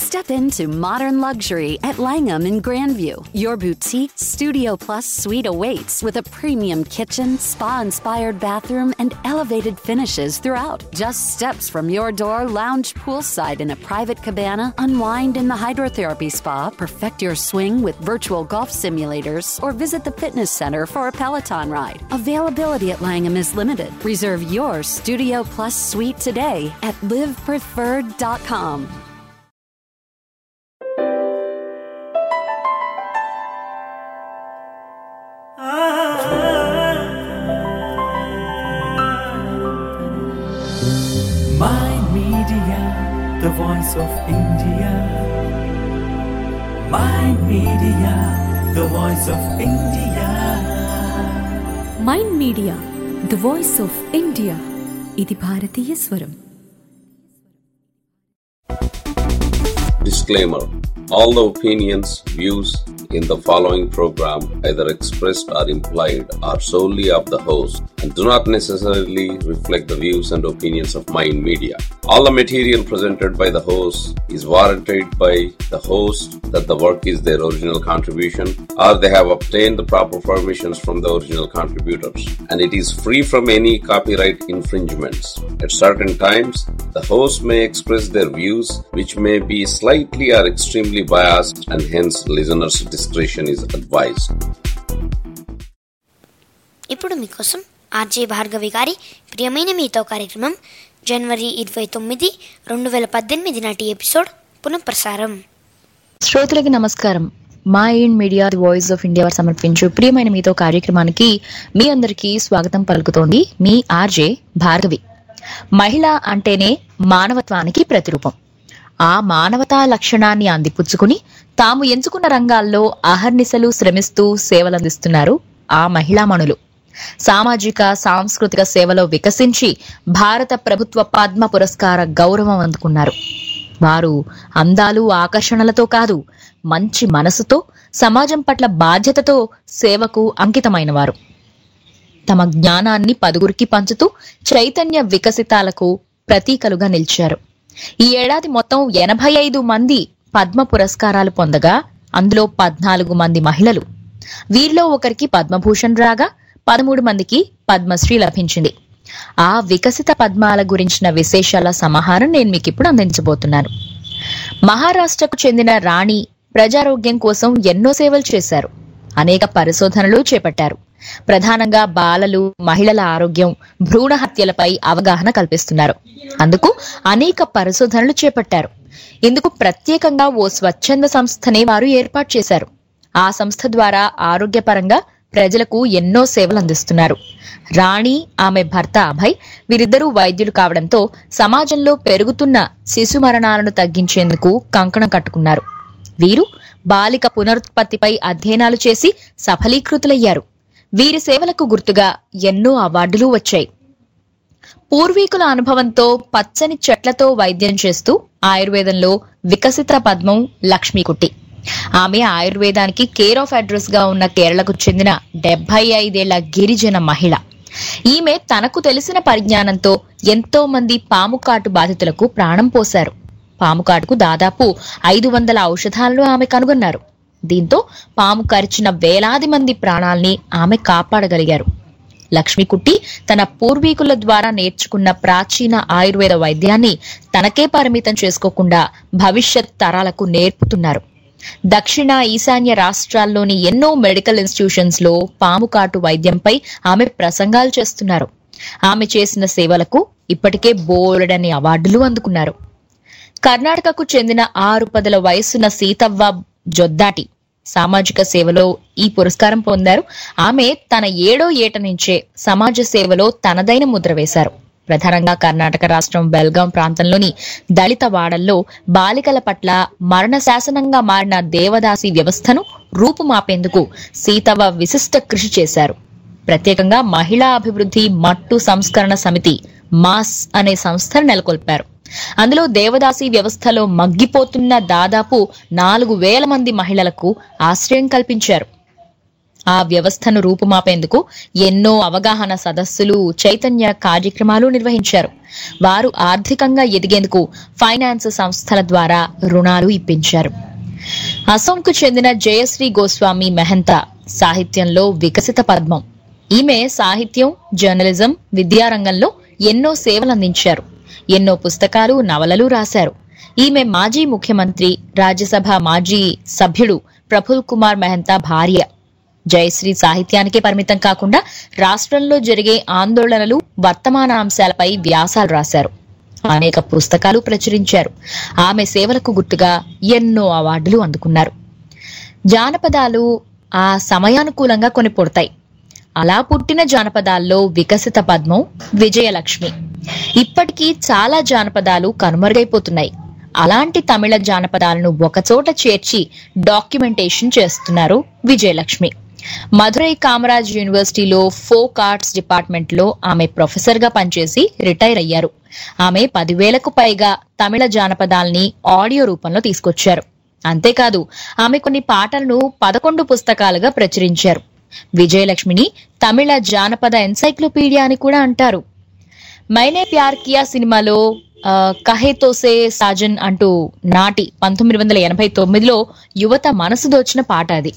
Step into modern luxury at Langham in Grandview. Your boutique Studio Plus suite awaits with a premium kitchen, spa inspired bathroom, and elevated finishes throughout. Just steps from your door, lounge poolside in a private cabana, unwind in the hydrotherapy spa, perfect your swing with virtual golf simulators, or visit the fitness center for a Peloton ride. Availability at Langham is limited. Reserve your Studio Plus suite today at livepreferred.com. My Media, the voice of India. My Media, the voice of India. Mind Media the voice of India ఇది భారతీయ స్వరం Disclaimer All the opinions, views in the following program, either expressed or implied, are solely of the host and do not necessarily reflect the views and opinions of Mind Media. All the material presented by the host is warranted by the host that the work is their original contribution or they have obtained the proper permissions from the original contributors and it is free from any copyright infringements. At certain times, the host may express their views which may be slightly or extremely biased and hence listeners' discretion is advised. ఇప్పుడు మీకోసం RJ Bhargavi గారి ప్రియమైన మీతో కార్యక్రమం జనవరి ఇరవై తొమ్మిది రెండు వేల పద్దెనిమిది నాటి ఎపిసోడ్ పునఃప్రసారం శ్రోతలకి నమస్కారం Mind Media the voice of India వారు సమర్పించు ప్రియమైన మీతో కార్యక్రమానికి మీ అందరికీ స్వాగతం పలుకుతోంది మీ ఆర్జే భార్గవి మహిళ అంటేనే మానవత్వానికి ప్రతిరూపం ఆ మానవతా లక్షణాన్ని అందిపుచ్చుకుని తాము ఎంచుకున్న రంగాల్లో అహర్నిశలు శ్రమిస్తూ సేవలందిస్తున్నారు ఆ మహిళామణులు సామాజిక సాంస్కృతిక సేవలో వికసించి భారత ప్రభుత్వ పద్మ పురస్కార గౌరవం అందుకున్నారు వారు అందాలు ఆకర్షణలతో కాదు మంచి మనసుతో సమాజం పట్ల బాధ్యతతో సేవకు అంకితమైన వారు తమ జ్ఞానాన్ని పదుగురికి పంచుతూ చైతన్య వికసితాలకు ప్రతీకలుగా నిలిచారు ఈ ఏడాది మొత్తం ఎనభై ఐదు మంది పద్మ పురస్కారాలు పొందగా అందులో పద్నాలుగు మంది మహిళలు వీరిలో ఒకరికి పద్మభూషణ్ రాగా పదమూడు మందికి పద్మశ్రీ లభించింది ఆ వికసిత పద్మాల గురించిన విశేషాల సమాహారం నేను మీకు ఇప్పుడు అందించబోతున్నాను మహారాష్ట్రకు చెందిన రాణి ప్రజారోగ్యం కోసం ఎన్నో సేవలు చేశారు అనేక పరిశోధనలు చేపట్టారు ప్రధానంగా బాలలు మహిళల ఆరోగ్యం భ్రూణ హత్యలపై అవగాహన కల్పిస్తున్నారు అందుకు అనేక పరిశోధనలు చేపట్టారు ఇందుకు ప్రత్యేకంగా ఓ స్వచ్ఛంద సంస్థనే వారు ఏర్పాటు చేశారు ఆ సంస్థ ద్వారా ఆరోగ్యపరంగా ప్రజలకు ఎన్నో సేవలు అందిస్తున్నారు రాణి ఆమె భర్త అభయ్ వీరిద్దరూ వైద్యులు కావడంతో సమాజంలో పెరుగుతున్న శిశు మరణాలను తగ్గించేందుకు కంకణం కట్టుకున్నారు వీరు బాలిక పునరుత్పత్తిపై అధ్యయనాలు చేసి సఫలీకృతులయ్యారు వీరి సేవలకు గుర్తుగా ఎన్నో అవార్డులు వచ్చాయి పూర్వీకుల అనుభవంతో పచ్చని చెట్లతో వైద్యం చేస్తూ ఆయుర్వేదంలో వికసిత పద్మం లక్ష్మీకుట్టి ఆమె ఆయుర్వేదానికి కేర్ ఆఫ్ అడ్రస్ గా ఉన్న కేరళకు చెందిన డెబ్బై ఐదేళ్ల గిరిజన మహిళ ఈమె తనకు తెలిసిన పరిజ్ఞానంతో ఎంతో మంది పాము కాటు బాధితులకు ప్రాణం పోశారు పాము కాటుకు దాదాపు ఐదు వందల ఔషధాలను ఆమె కనుగొన్నారు దీంతో పాము కరిచిన వేలాది మంది ప్రాణాల్ని ఆమె కాపాడగలిగారు లక్ష్మీకుట్టి తన పూర్వీకుల ద్వారా నేర్చుకున్న ప్రాచీన ఆయుర్వేద వైద్యాన్ని తనకే పరిమితం చేసుకోకుండా భవిష్యత్ తరాలకు నేర్పుతున్నారు దక్షిణ ఈశాన్య రాష్ట్రాల్లోని ఎన్నో మెడికల్ ఇన్స్టిట్యూషన్స్ లో పాము కాటు వైద్యంపై ఆమె ప్రసంగాలు చేస్తున్నారు ఆమె చేసిన సేవలకు ఇప్పటికే బోలెడని అవార్డులు అందుకున్నారు కర్ణాటకకు చెందిన ఆరు పదుల వయస్సున్న సీతవ్వ జొద్దాటి సామాజిక సేవలో ఈ పురస్కారం పొందారు ఆమె తన ఏడో ఏట నుంచే సమాజ సేవలో తనదైన ముద్ర వేశారు ప్రధానంగా కర్ణాటక రాష్ట్రం బెల్గాం ప్రాంతంలోని దళిత వాడల్లో బాలికల పట్ల మరణ శాసనంగా మారిన దేవదాసి వ్యవస్థను రూపుమాపేందుకు సీతవ్వ విశిష్ట కృషి చేశారు ప్రత్యేకంగా మహిళా అభివృద్ధి మట్టు సంస్కరణ సమితి మాస్ అనే సంస్థను నెలకొల్పారు అందులో దేవదాసి వ్యవస్థలో మగ్గిపోతున్న దాదాపు నాలుగు వేల మంది మహిళలకు ఆశ్రయం కల్పించారు ఆ వ్యవస్థను రూపుమాపేందుకు ఎన్నో అవగాహన సదస్సులు చైతన్య కార్యక్రమాలు నిర్వహించారు వారు ఆర్థికంగా ఎదిగేందుకు ఫైనాన్స్ సంస్థల ద్వారా రుణాలు ఇప్పించారు అసోంకు చెందిన జయశ్రీ గోస్వామి మెహంతా సాహిత్యంలో వికసిత పద్మం ఈమె సాహిత్యం జర్నలిజం విద్యారంగంలో ఎన్నో సేవలందించారు ఎన్నో పుస్తకాలు నవలలు రాశారు ఈమె మాజీ ముఖ్యమంత్రి రాజ్యసభ మాజీ సభ్యుడు ప్రఫుల్ కుమార్ మెహంతా భార్య జయశ్రీ సాహిత్యానికే పరిమితం కాకుండా రాష్ట్రంలో జరిగే ఆందోళనలు వర్తమాన అంశాలపై వ్యాసాలు రాశారు అనేక పుస్తకాలు ప్రచురించారు ఆమె సేవలకు గుర్తుగా ఎన్నో అవార్డులు అందుకున్నారు జానపదాలు ఆ సమయానుకూలంగా కొన్ని పుడతాయి అలా పుట్టిన జానపదాల్లో వికసిత పద్మం విజయలక్ష్మి ఇప్పటికీ చాలా జానపదాలు కనుమరుగైపోతున్నాయి అలాంటి తమిళ జానపదాలను ఒకచోట చేర్చి డాక్యుమెంటేషన్ చేస్తున్నారు విజయలక్ష్మి మధురై కామరాజ్ యూనివర్సిటీలో ఫోక్ ఆర్ట్స్ డిపార్ట్మెంట్ లో ఆమె ప్రొఫెసర్ గా పనిచేసి రిటైర్ అయ్యారు ఆమె పదివేలకు పైగా తమిళ జానపదాల్ని ఆడియో రూపంలో తీసుకొచ్చారు అంతేకాదు ఆమె కొన్ని పాటలను పదకొండు పుస్తకాలుగా ప్రచురించారు విజయలక్ష్మిని తమిళ జానపద ఎన్సైక్లోపీడియా అని కూడా అంటారు మైనే ప్యార్ కియా సినిమాలో ఆ, కహే తోసే సాజన్ అంటూ నాటి పంతొమ్మిది వందల ఎనభై తొమ్మిదిలో యువత మనసు దోచిన పాట అది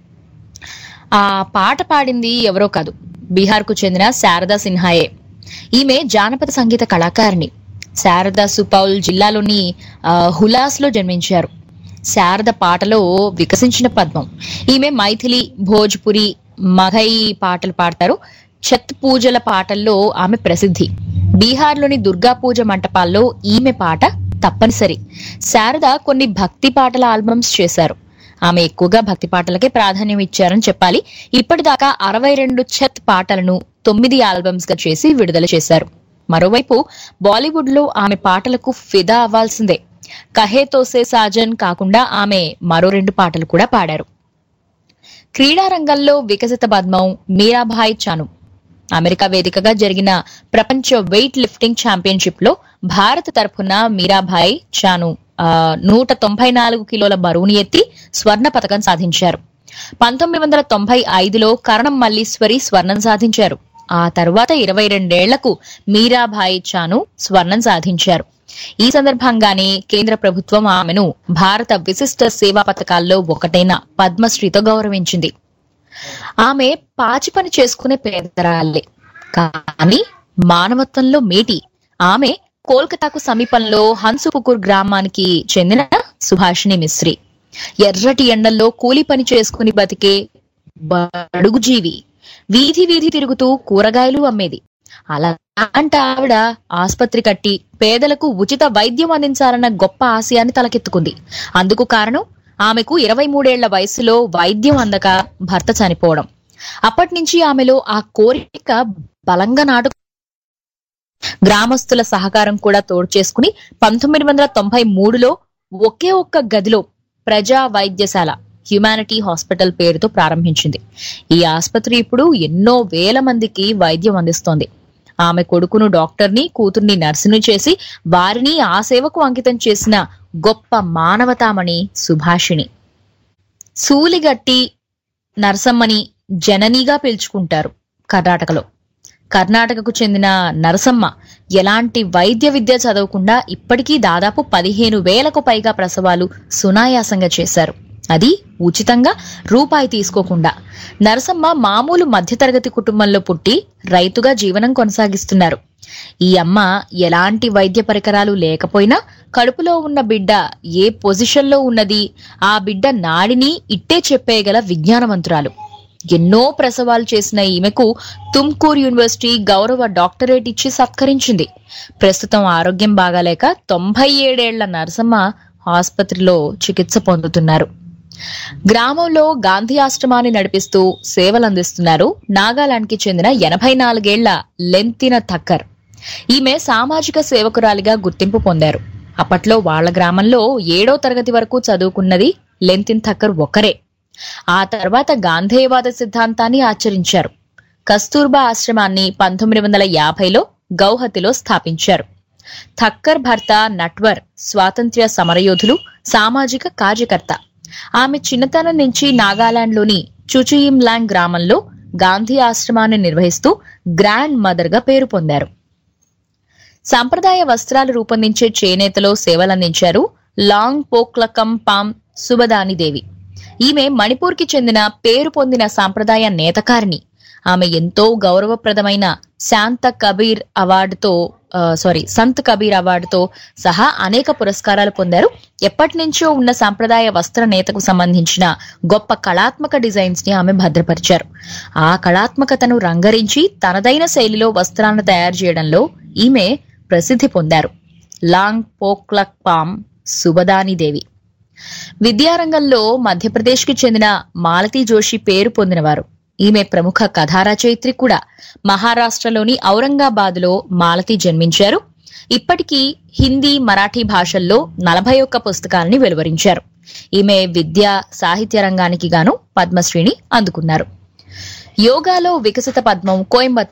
ఆ పాట పాడింది ఎవరో కాదు బీహార్కు చెందిన శారదా సిన్హాయే ఈమె జానపద సంగీత కళాకారిణి శారదా సుపౌల్ జిల్లాలోని ఆ, హులాస్లో జన్మించారు శారద పాటలో వికసించిన పద్మం ఈమె మైథిలి భోజ్పురి మఘై పాటలు పాడతారు ఛత్ పూజల పాటల్లో ఆమె ప్రసిద్ధి బీహార్లోని దుర్గా పూజ మంటపాల్లో ఈమె పాట తప్పనిసరి శారద కొన్ని భక్తి పాటల ఆల్బమ్స్ చేశారు ఆమె ఎక్కువగా భక్తి పాటలకే ప్రాధాన్యం ఇచ్చారని చెప్పాలి ఇప్పటిదాకా అరవై రెండు ఛత్ పాటలను తొమ్మిది ఆల్బమ్స్ గా చేసి విడుదల చేశారు మరోవైపు బాలీవుడ్ లో ఆమె పాటలకు ఫిదా అవ్వాల్సిందే కహే తోసే సాజన్ కాకుండా ఆమె మరో రెండు పాటలు కూడా పాడారు క్రీడా రంగంలో వికసిత పద్మం మీరాభాయ్ చాను అమెరికా వేదికగా జరిగిన ప్రపంచ వెయిట్ లిఫ్టింగ్ ఛాంపియన్షిప్ లో భారత్ తరఫున మీరాభాయ్ చాను ఆ, నూట తొంభై నాలుగు కిలోల బరువుని ఎత్తి స్వర్ణ పతకం సాధించారు పంతొమ్మిది వందల తొంభై ఐదులో కరణం మల్లీశ్వరి స్వర్ణం సాధించారు ఆ తర్వాత ఇరవై రెండేళ్లకు మీరాభాయ్ చాను స్వర్ణం సాధించారు ఈ సందర్భంగానే కేంద్ర ప్రభుత్వం ఆమెను భారత విశిష్ట సేవా పథకాల్లో ఒకటైన పద్మశ్రీతో గౌరవించింది ఆమె పాచి పని చేసుకునే పేదరాలే కానీ మానవత్వంలో మేటి ఆమె కోల్కతాకు సమీపంలో హన్సుపుకూర్ గ్రామానికి చెందిన సుభాషిణి మిశ్రీ ఎర్రటి ఎండల్లో కూలి పని చేసుకుని బతికే బడుగు జీవి వీధి వీధి తిరుగుతూ కూరగాయలు అమ్మేది అలాంటి ఆవిడ ఆస్పత్రి కట్టి పేదలకు ఉచిత వైద్యం అందించాలన్న గొప్ప ఆశయాన్ని తలకెత్తుకుంది అందుకు కారణం ఆమెకు ఇరవై మూడేళ్ల వయసులో వైద్యం అందక భర్త చనిపోవడం అప్పటి నుంచి ఆమెలో ఆ కోరిక బలంగా నాటు గ్రామస్తుల సహకారం కూడా తోడు చేసుకుని పంతొమ్మిది వందల తొంభై మూడులో ఒకే ఒక్క గదిలో ప్రజా వైద్యశాల హ్యుమానిటీ హాస్పిటల్ పేరుతో ప్రారంభించింది ఈ ఆసుపత్రి ఇప్పుడు ఎన్నో వేల మందికి వైద్యం అందిస్తోంది ఆమె కొడుకును డాక్టర్ని కూతుర్ని నర్సుని చేసి వారిని ఆ సేవకు అంకితం చేసిన గొప్ప మానవతామణి సుభాషిణి సూలిగట్టి నరసమ్మని జననిగా పిలుచుకుంటారు కర్ణాటకలో కర్ణాటకకు చెందిన నరసమ్మ ఎలాంటి వైద్య విద్య చదవకుండా ఇప్పటికీ దాదాపు పదిహేను వేలకు పైగా ప్రసవాలు సునాయాసంగా చేశారు అది ఉచితంగా రూపాయి తీసుకోకుండా నరసమ్మ మామూలు మధ్యతరగతి కుటుంబంలో పుట్టి రైతుగా జీవనం కొనసాగిస్తున్నారు ఈ అమ్మ ఎలాంటి వైద్య పరికరాలు లేకపోయినా కడుపులో ఉన్న బిడ్డ ఏ పొజిషన్లో ఉన్నది ఆ బిడ్డ నాడిని ఇట్టే చెప్పేయగల విజ్ఞానవంతురాలు ఎన్నో ప్రసవాలు చేసిన ఈమెకు తుమ్కూర్ యూనివర్సిటీ గౌరవ డాక్టరేట్ ఇచ్చి సత్కరించింది ప్రస్తుతం ఆరోగ్యం బాగాలేక తొంభై ఏడేళ్ల నరసమ్మ ఆసుపత్రిలో చికిత్స పొందుతున్నారు గ్రామంలో గాంధీ ఆశ్రమాన్ని నడిపిస్తూ సేవలందిస్తున్నారు నాగాలాండ్కి చెందిన ఎనభై నాలుగేళ్ల లెంతిన థక్కర్ ఈమె సామాజిక సేవకురాలిగా గుర్తింపు పొందారు అప్పట్లో వాళ్ళ గ్రామంలో ఏడో తరగతి వరకు చదువుకున్నది లెంతిన్ థక్కర్ ఒక్కరే ఆ తర్వాత గాంధేయవాద సిద్ధాంతాన్ని ఆచరించారు కస్తూర్బా ఆశ్రమాన్ని పంతొమ్మిది వందల యాభైలో గౌహతిలో స్థాపించారు థక్కర్ భర్త నట్వర్ స్వాతంత్ర్య సమరయోధులు సామాజిక కార్యకర్త ఆమె చిన్నతనం నుంచి నాగాలాండ్లోని చుచుయింలాంగ్ గ్రామంలో గాంధీ ఆశ్రమాన్ని నిర్వహిస్తూ గ్రాండ్ మదర్ గా పేరు పొందారు సంప్రదాయ వస్త్రాలు రూపొందించే చేనేతలో సేవలందించారు లాంగ్ పోక్లకం పామ్ సుబదాని దేవి ఈమె మణిపూర్కి చెందిన పేరు పొందిన సాంప్రదాయ నేతకారిణి ఆమె ఎంతో గౌరవప్రదమైన శాంత కబీర్ అవార్డుతో ఆ, సారీ సంత్ కబీర్ అవార్డుతో సహా అనేక పురస్కారాలు పొందారు ఎప్పటి నుంచో ఉన్న సాంప్రదాయ వస్త్ర నేతకు సంబంధించిన గొప్ప కళాత్మక డిజైన్స్ ని ఆమె భద్రపరిచారు ఆ కళాత్మకతను రంగరించి తనదైన శైలిలో వస్త్రాలను తయారు చేయడంలో ఈమె ప్రసిద్ధి పొందారు లాంగ్ పోక్లక్ పామ్ సుబదాని దేవి విద్యారంగంలో మధ్యప్రదేశ్కి చెందిన మాలతీ జోషి పేరు పొందినవారు ఈమె ప్రముఖ కథా రచయిత్రి కూడా మహారాష్ట్రలోని ఔరంగాబాద్లో మాలతి జన్మించారు ఇప్పటికీ హిందీ మరాఠీ భాషల్లో నలభై ఒక్క పుస్తకాలని వెలువరించారు ఈమె విద్యా సాహిత్య రంగానికి గాను పద్మశ్రీని అందుకున్నారు యోగాలో వికసిత పద్మం కోయంబత్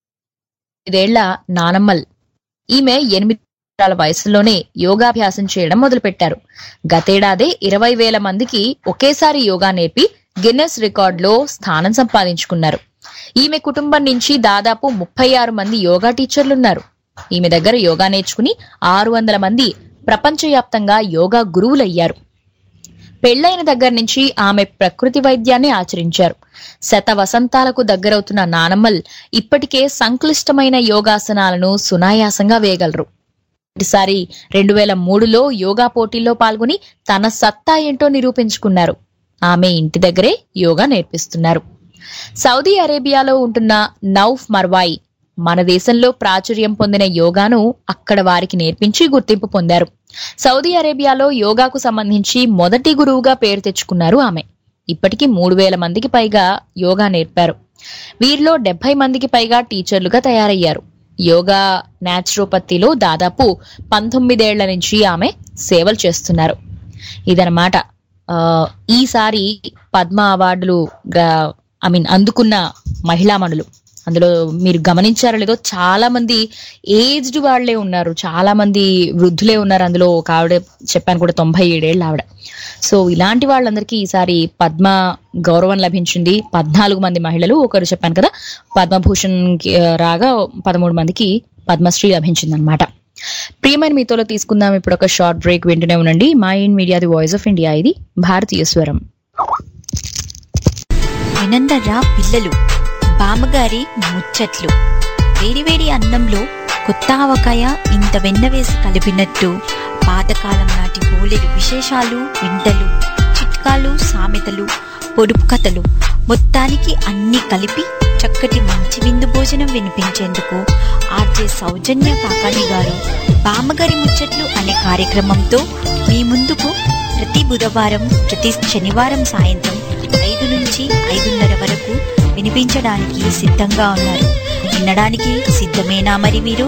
ఐదేళ్ల నానమ్మల్ ఈమె ఎనిమిది సంవత్సరాల వయసులోనే యోగాభ్యాసం చేయడం మొదలుపెట్టారు గతేడాదే ఇరవై వేల మందికి ఒకేసారి యోగా నేర్పి గిన్నెస్ రికార్డులో స్థానం సంపాదించుకున్నారు ఈమె కుటుంబం నుంచి దాదాపు ముప్పై ఆరు మంది యోగా టీచర్లున్నారు ఈమె దగ్గర యోగా నేర్చుకుని ఆరు వందల మంది ప్రపంచవ్యాప్తంగా యోగా గురువులయ్యారు పెళ్లైన దగ్గర నుంచి ఆమె ప్రకృతి వైద్యాన్ని ఆచరించారు శత వసంతాలకు దగ్గరవుతున్న నానమ్మల్ ఇప్పటికే సంక్లిష్టమైన యోగాసనాలను సునాయాసంగా వేయగలరు ఈసారి రెండు వేల మూడులో యోగా పోటీల్లో పాల్గొని తన సత్తా ఏంటో నిరూపించుకున్నారు ఆమె ఇంటి దగ్గరే యోగా నేర్పిస్తున్నారు సౌదీ అరేబియాలో ఉంటున్న నౌఫ్ మర్వాయి మన దేశంలో ప్రాచుర్యం పొందిన యోగాను అక్కడ వారికి నేర్పించి గుర్తింపు పొందారు సౌదీ అరేబియాలో యోగాకు సంబంధించి మొదటి గురువుగా పేరు తెచ్చుకున్నారు ఆమె ఇప్పటికీ మూడు వేల మందికి పైగా యోగా నేర్పారు వీరిలో డెబ్బై మందికి పైగా టీచర్లుగా తయారయ్యారు యోగా న్యాచురోపతిలో దాదాపు పంతొమ్మిదేళ్ల నుంచి ఆమె సేవలు చేస్తున్నారు ఇదనమాట ఆ, ఈసారి పద్మ అవార్డులు ఐ మీన్ అందుకున్న మహిళామణులు అందులో మీరు గమనించారో లేదో చాలా మంది ఏజ్డ్ వాళ్లే ఉన్నారు చాలా మంది వృద్ధులే ఉన్నారు అందులో ఒక ఆవిడ చెప్పాను కూడా తొంభై ఏడేళ్ళు ఆవిడ సో ఇలాంటి వాళ్ళందరికీ ఈసారి పద్మ గౌరవం లభించింది పద్నాలుగు మంది మహిళలు ఒకరు చెప్పాను కదా పద్మభూషణ్ కి, ఆ, రాగా పదమూడు మందికి పద్మశ్రీ లభించింది అనమాట ప్రియమైన మీతోలో తీసుకుందాం ఇప్పుడు ఒక షార్ట్ బ్రేక్ వింటూనే ఉండండి Mind Media the voice of India ఇది భారతీయ స్వరం వినందర్రా పిల్లలు బామ్మగారి ముచ్చట్లు వేడివేడి అన్నంలో కొత్త ఆవకాయ ఇంత వెన్న వేసి కలిపినట్టు పాతకాలం నాటి బోలెడు విశేషాలు వింతలు చిట్కాలు సామెతలు పొడుపు కథలు మొత్తానికి అన్నీ కలిపి చక్కటి మంచి విందు భోజనం వినిపించేందుకు ఆర్జే సౌజన్య కాకాణి గారు బామ్మగారి ముచ్చట్లు అనే కార్యక్రమంతో మీ ముందుకు ప్రతి బుధవారం ప్రతి శనివారం సాయంత్రం ఐదు నుంచి ఐదున్నర వరకు వినిపించడానికి సిద్ధంగా ఉన్నారు వినడానికి సిద్ధమేనా మరి మీరు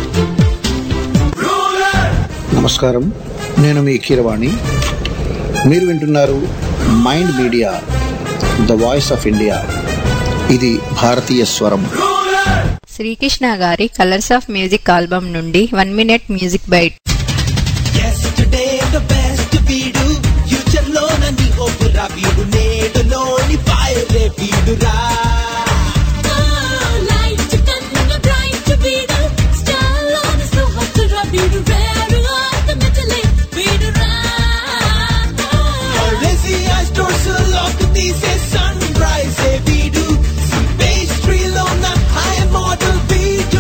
నమస్కారం నేను మీ కీరవాణి మీరు వింటున్నారు Mind Media the voice of India ఇది భారతీయ స్వరం శ్రీకృష్ణ గారి కలర్స్ ఆఫ్ మ్యూజిక్ ఆల్బమ్ నుండి one minute music bite Yesterday the best వీడు ఫ్యూచర్ లో నన్ను ఒప్పురా వీడు నేడులోని ఫైర్ వీడురా తీసే సన్ రైజ్ వీడు పేస్ట్రీలో నా హై మోడల్ వీడు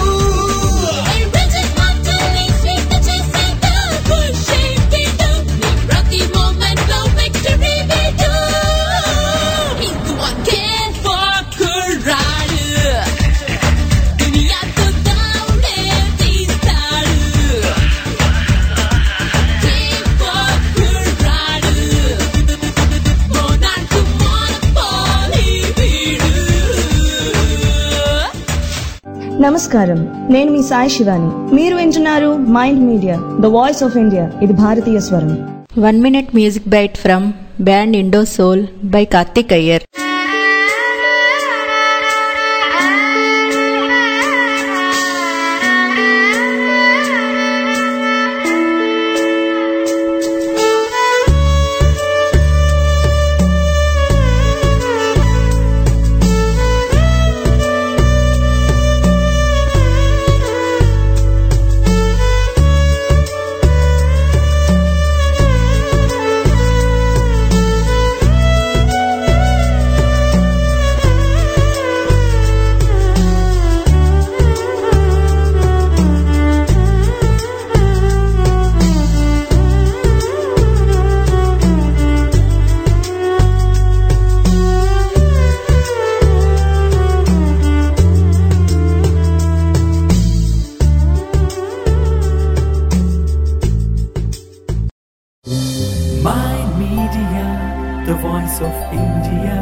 నమస్కారం నేను మీ సాయి శివాని మీరు వింటున్నారు Mind Media the voice of India ఇది భారతీయ స్వరం one minute music bite from band Indo Soul by Karthik Iyer Mind Media, the voice of India.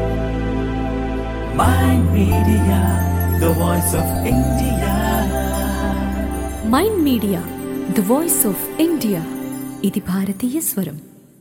Mind Media, the voice of India. Mind Media the voice of India ఇది భారతీయ స్వరం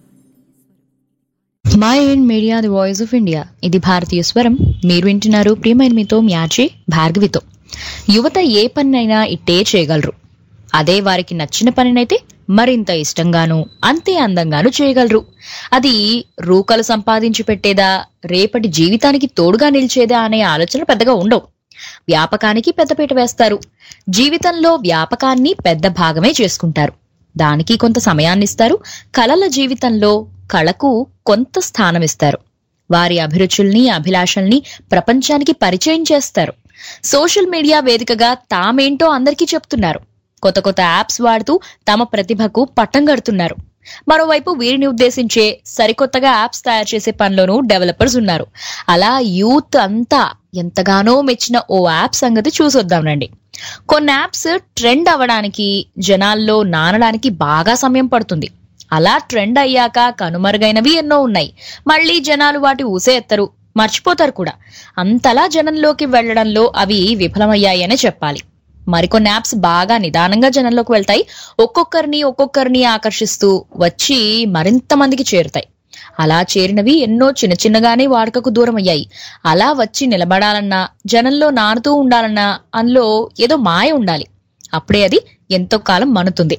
Mind Media the voice of India ఇది భారతీయ స్వరం మీరు వింటున్నారు ప్రియమైన మీతో మ్యాచే భార్గవితో యువత ఏ పనినైనా ఇట్టే చేయగలరు అదే వారికి నచ్చిన పనినైతే మరింత ఇష్టంగాను అంతే అందంగాను చేయగలరు అది రూకలు సంపాదించి పెట్టేదా రేపటి జీవితానికి తోడుగా నిలిచేదా అనే ఆలోచనలు పెద్దగా ఉండవు వ్యాపకానికి పెద్దపీట వేస్తారు జీవితంలో వ్యాపకాన్ని పెద్ద భాగమే చేసుకుంటారు దానికి కొంత సమయాన్ని ఇస్తారు కళల జీవితంలో కళకు కొంత స్థానం ఇస్తారు వారి అభిరుచుల్ని అభిలాషల్ని ప్రపంచానికి పరిచయం చేస్తారు సోషల్ మీడియా వేదికగా తామేంటో అందరికీ చెప్తున్నారు కొత్త కొత్త యాప్స్ వాడుతూ తమ ప్రతిభకు పట్టం కడుతున్నారు మరోవైపు వీరిని ఉద్దేశించే సరికొత్తగా యాప్స్ తయారు చేసే పనిలోనూ డెవలపర్స్ ఉన్నారు అలా యూత్ అంతా ఎంతగానో మెచ్చిన ఓ యాప్ సంగతి చూసొద్దాం రండి కొన్ని యాప్స్ ట్రెండ్ అవ్వడానికి జనాల్లో నానడానికి బాగా సమయం పడుతుంది అలా ట్రెండ్ అయ్యాక కనుమరుగైనవి ఎన్నో ఉన్నాయి మళ్ళీ జనాలు వాటి ఊసే ఎత్తరు మర్చిపోతారు కూడా అంతలా జనంలోకి వెళ్లడంలో అవి విఫలమయ్యాయనే చెప్పాలి మరికొన్ని యాప్స్ బాగా నిదానంగా జనంలోకి వెళ్తాయి ఒక్కొక్కరిని ఒక్కొక్కరిని ఆకర్షిస్తూ వచ్చి మరింత మందికి చేరుతాయి అలా చేరినవి ఎన్నో చిన్న చిన్నగానే వాడుకకు దూరం అయ్యాయి అలా వచ్చి నిలబడాలన్నా జనంలో నానుతూ ఉండాలన్నా అందులో ఏదో మాయ ఉండాలి అప్పుడే అది ఎంతో కాలం మనుతుంది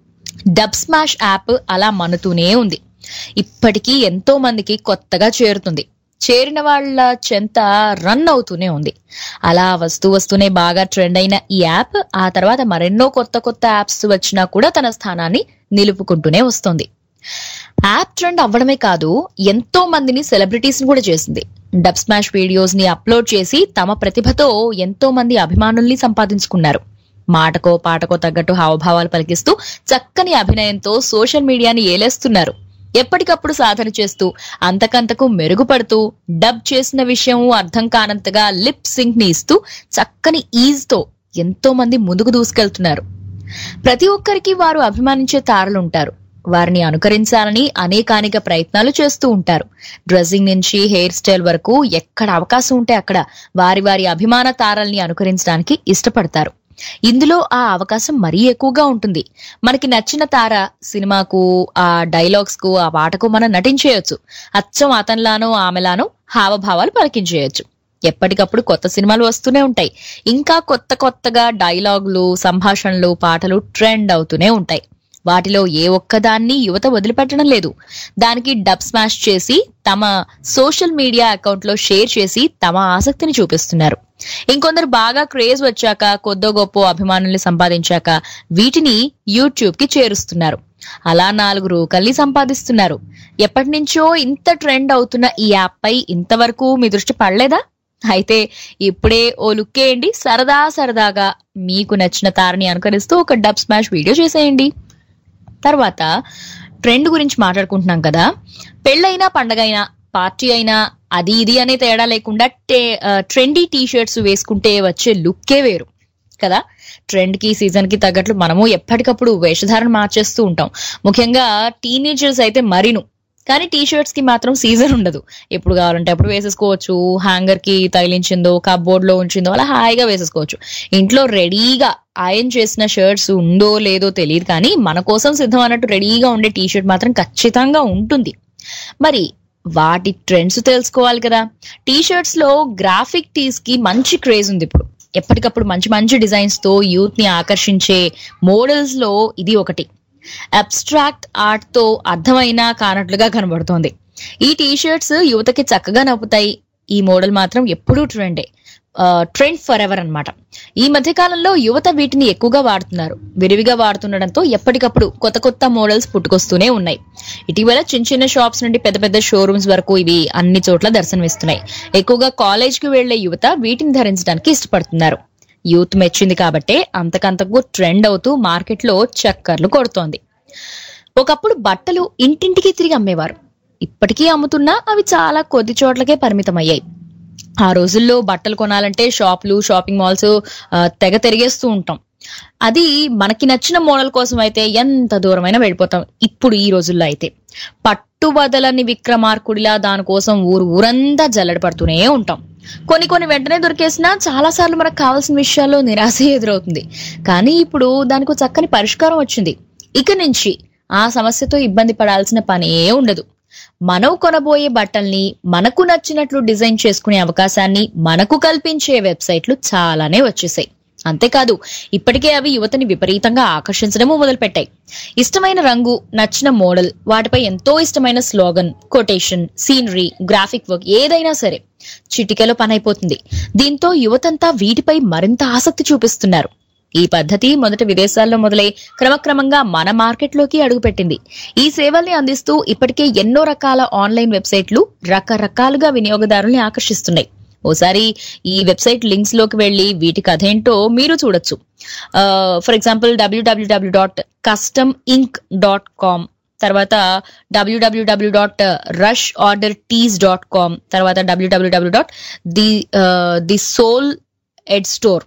డబ్ స్మాష్ యాప్ అలా మనుతూనే ఉంది ఇప్పటికీ ఎంతో మందికి కొత్తగా చేరుతుంది చేరిన వాళ్ళ చెంత రన్ అవుతూనే ఉంది అలా వస్తూ వస్తూనే బాగా ట్రెండ్ అయిన ఈ యాప్ ఆ తర్వాత మరెన్నో కొత్త కొత్త యాప్స్ వచ్చినా కూడా తన స్థానాన్ని నిలుపుకుంటూనే వస్తుంది యాప్ ట్రెండ్ అవ్వడమే కాదు ఎంతో మందిని సెలబ్రిటీస్ కూడా చేసింది డబ్ స్మాష్ వీడియోస్ ని అప్లోడ్ చేసి తమ ప్రతిభతో ఎంతో మంది అభిమానుల్ని సంపాదించుకున్నారు మాటకో పాటకో తగ్గట్టు హావభావాలు పలికిస్తూ చక్కని అభినయంతో సోషల్ మీడియాని ఏలేస్తున్నారు ఎప్పటికప్పుడు సాధన చేస్తూ అంతకంతకు మెరుగుపడుతూ డబ్ చేసిన విషయం అర్థం కానంతగా లిప్ సింక్ ని ఇస్తూ చక్కని ఈజ్ తో ఎంతో మంది ముందుకు దూసుకెళ్తున్నారు ప్రతి ఒక్కరికి వారు అభిమానించే తారలుంటారు వారిని అనుకరించాలని అనేకానేక ప్రయత్నాలు చేస్తూ ఉంటారు డ్రెస్సింగ్ నుంచి హెయిర్ స్టైల్ వరకు ఎక్కడ అవకాశం ఉంటే అక్కడ వారి వారి అభిమాన తారల్ని అనుకరించడానికి ఇష్టపడతారు ఇందులో ఆ అవకాశం మరీ ఎక్కువగా ఉంటుంది మనకి నచ్చిన తార సినిమాకు ఆ డైలాగ్స్ కు ఆ పాటకు మనం నటించేయొచ్చు అచ్చం అతనిలానో ఆమెలానో హావభావాలు పలికించేయొచ్చు ఎప్పటికప్పుడు కొత్త సినిమాలు వస్తూనే ఉంటాయి ఇంకా కొత్త కొత్తగా డైలాగులు సంభాషణలు పాటలు ట్రెండ్ అవుతూనే ఉంటాయి వాటిలో ఏ ఒక్కదాన్ని యువత వదిలిపెట్టడం లేదు దానికి డబ్ స్మాష్ చేసి తమ సోషల్ మీడియా అకౌంట్ లో షేర్ చేసి తమ ఆసక్తిని చూపిస్తున్నారు ఇంకొందరు బాగా క్రేజ్ వచ్చాక కొద్దో గొప్ప అభిమానుల్ని సంపాదించాక వీటిని యూట్యూబ్ కి చేరుస్తున్నారు అలా నాలుగు రూకల్ని సంపాదిస్తున్నారు ఎప్పటి నుంచో ఇంత ట్రెండ్ అవుతున్న ఈ యాప్ పై ఇంతవరకు మీ దృష్టి పడలేదా అయితే ఇప్పుడే ఓ లుక్కేయండి సరదా సరదాగా మీకు నచ్చిన తారని అనుకరిస్తూ ఒక డబ్ స్మాష్ వీడియో చేసేయండి తర్వాత ట్రెండ్ గురించి మాట్లాడుకుంటున్నాం కదా పెళ్ళైనా పండగైనా పార్టీ అయినా అది ఇది అనే తేడా లేకుండా ట్రెండీ టీ షర్ట్స్ వేసుకుంటే వచ్చే లుక్కే వేరు కదా ట్రెండ్ కి సీజన్ కి తగ్గట్లు మనము ఎప్పటికప్పుడు వేషధారణ మార్చేస్తూ ఉంటాం ముఖ్యంగా టీనేజర్స్ అయితే మరీను కానీ టీ షర్ట్స్ కి మాత్రం సీజన్ ఉండదు ఎప్పుడు కావాలంటే అప్పుడు వేసేసుకోవచ్చు హ్యాంగర్ కి తగిలించిందో కప్బోర్డ్ లో ఉంచిందో అలా హాయిగా వేసేసుకోవచ్చు ఇంట్లో రెడీగా ఐరన్ చేసిన షర్ట్స్ ఉందో లేదో తెలియదు కానీ మన కోసం సిద్ధం అన్నట్టు రెడీగా ఉండే టీ షర్ట్ మాత్రం ఖచ్చితంగా ఉంటుంది మరి వాటి ట్రెండ్స్ తెలుసుకోవాలి కదా టీ షర్ట్స్ లో గ్రాఫిక్ టీస్ కి మంచి క్రేజ్ ఉంది ఇప్పుడు ఎప్పటికప్పుడు మంచి మంచి డిజైన్స్ తో యూత్ ని ఆకర్షించే మోడల్స్ లో ఇది ఒకటి అబ్స్ట్రాక్ట్ ఆర్ట్ తో అర్థమైన కానట్లుగా కనబడుతోంది ఈ టీ షర్ట్స్ యువతకి చక్కగా నవ్వుతాయి ఈ మోడల్ మాత్రం ఎప్పుడూ ట్రెండే ట్రెండ్ ఫర్ ఎవర్ అనమాట ఈ మధ్య కాలంలో యువత వీటిని ఎక్కువగా వాడుతున్నారు విరివిగా వాడుతుండడంతో ఎప్పటికప్పుడు కొత్త కొత్త మోడల్స్ పుట్టుకొస్తూనే ఉన్నాయి ఇటీవల చిన్న చిన్న షాప్స్ నుండి పెద్ద పెద్ద షోరూమ్స్ వరకు ఇవి అన్ని చోట్ల దర్శనమిస్తున్నాయి ఎక్కువగా కాలేజ్ కి వెళ్లే యువత వీటిని ధరించడానికి ఇష్టపడుతున్నారు యూత్ మెచ్చింది కాబట్టే అంతకంతకు ట్రెండ్ అవుతూ మార్కెట్లో చక్కర్లు కొడుతోంది ఒకప్పుడు బట్టలు ఇంటింటికి తిరిగి అమ్మేవారు ఇప్పటికీ అమ్ముతున్నా అవి చాలా కొద్ది చోట్లకే పరిమితమయ్యాయి ఆ రోజుల్లో బట్టలు కొనాలంటే షాపులు షాపింగ్ మాల్స్ ఆ, తెగ తిరిగేస్తూ ఉంటాం అది మనకి నచ్చిన మోడల్ కోసం అయితే ఎంత దూరమైనా వెళ్ళిపోతాం ఇప్పుడు ఈ రోజుల్లో అయితే పట్టుబదలని విక్రమార్కుడిలా దానికోసం ఊరు ఊరంతా జల్లెడ పడుతూనే ఉంటాం కొన్ని కొన్ని వెంటనే దొరికేసినా చాలా సార్లు మనకు కావాల్సిన విషయాల్లో నిరాశ ఎదురవుతుంది కానీ ఇప్పుడు దానికి ఒక చక్కని పరిష్కారం వచ్చింది ఇక నుంచి ఆ సమస్యతో ఇబ్బంది పడాల్సిన పనే ఉండదు మనం కొనబోయే బట్టల్ని మనకు నచ్చినట్లు డిజైన్ చేసుకునే అవకాశాన్ని మనకు కల్పించే వెబ్సైట్లు చాలానే వచ్చేసాయి అంతేకాదు ఇప్పటికే అవి యువతని విపరీతంగా ఆకర్షించడము మొదలుపెట్టాయి ఇష్టమైన రంగు నచ్చిన మోడల్ వాటిపై ఎంతో ఇష్టమైన slogan quotation scenery graphic work ఏదైనా సరే చిటికెలో పనైపోతుంది దీంతో యువతంతా వీటిపై మరింత ఆసక్తి చూపిస్తున్నారు ఈ పద్ధతి మొదట విదేశాల్లో మొదలై క్రమక్రమంగా మన మార్కెట్లోకి అడుగుపెట్టింది ఈ సేవల్ని అందిస్తూ ఇప్పటికే ఎన్నో రకాల ఆన్లైన్ వెబ్సైట్లు రకరకాలుగా వినియోగదారుల్ని ఆకర్షిస్తున్నాయి ఓసారి ఈ వెబ్సైట్ లింక్స్ లోకి వెళ్ళి వీటి కథ ఏంటో మీరు చూడొచ్చు ఫర్ ఎగ్జాంపుల్ డబ్ల్యూడబ్ల్యూడబ్ల్యూ dot custom ink dot com తర్వాత డబ్ల్యూడబ్ల్యూడబ్ల్యూ dot rush order tees dot com తర్వాత డబ్ల్యూడబ్ల్యూడబ్ల్యూ dot the the souled store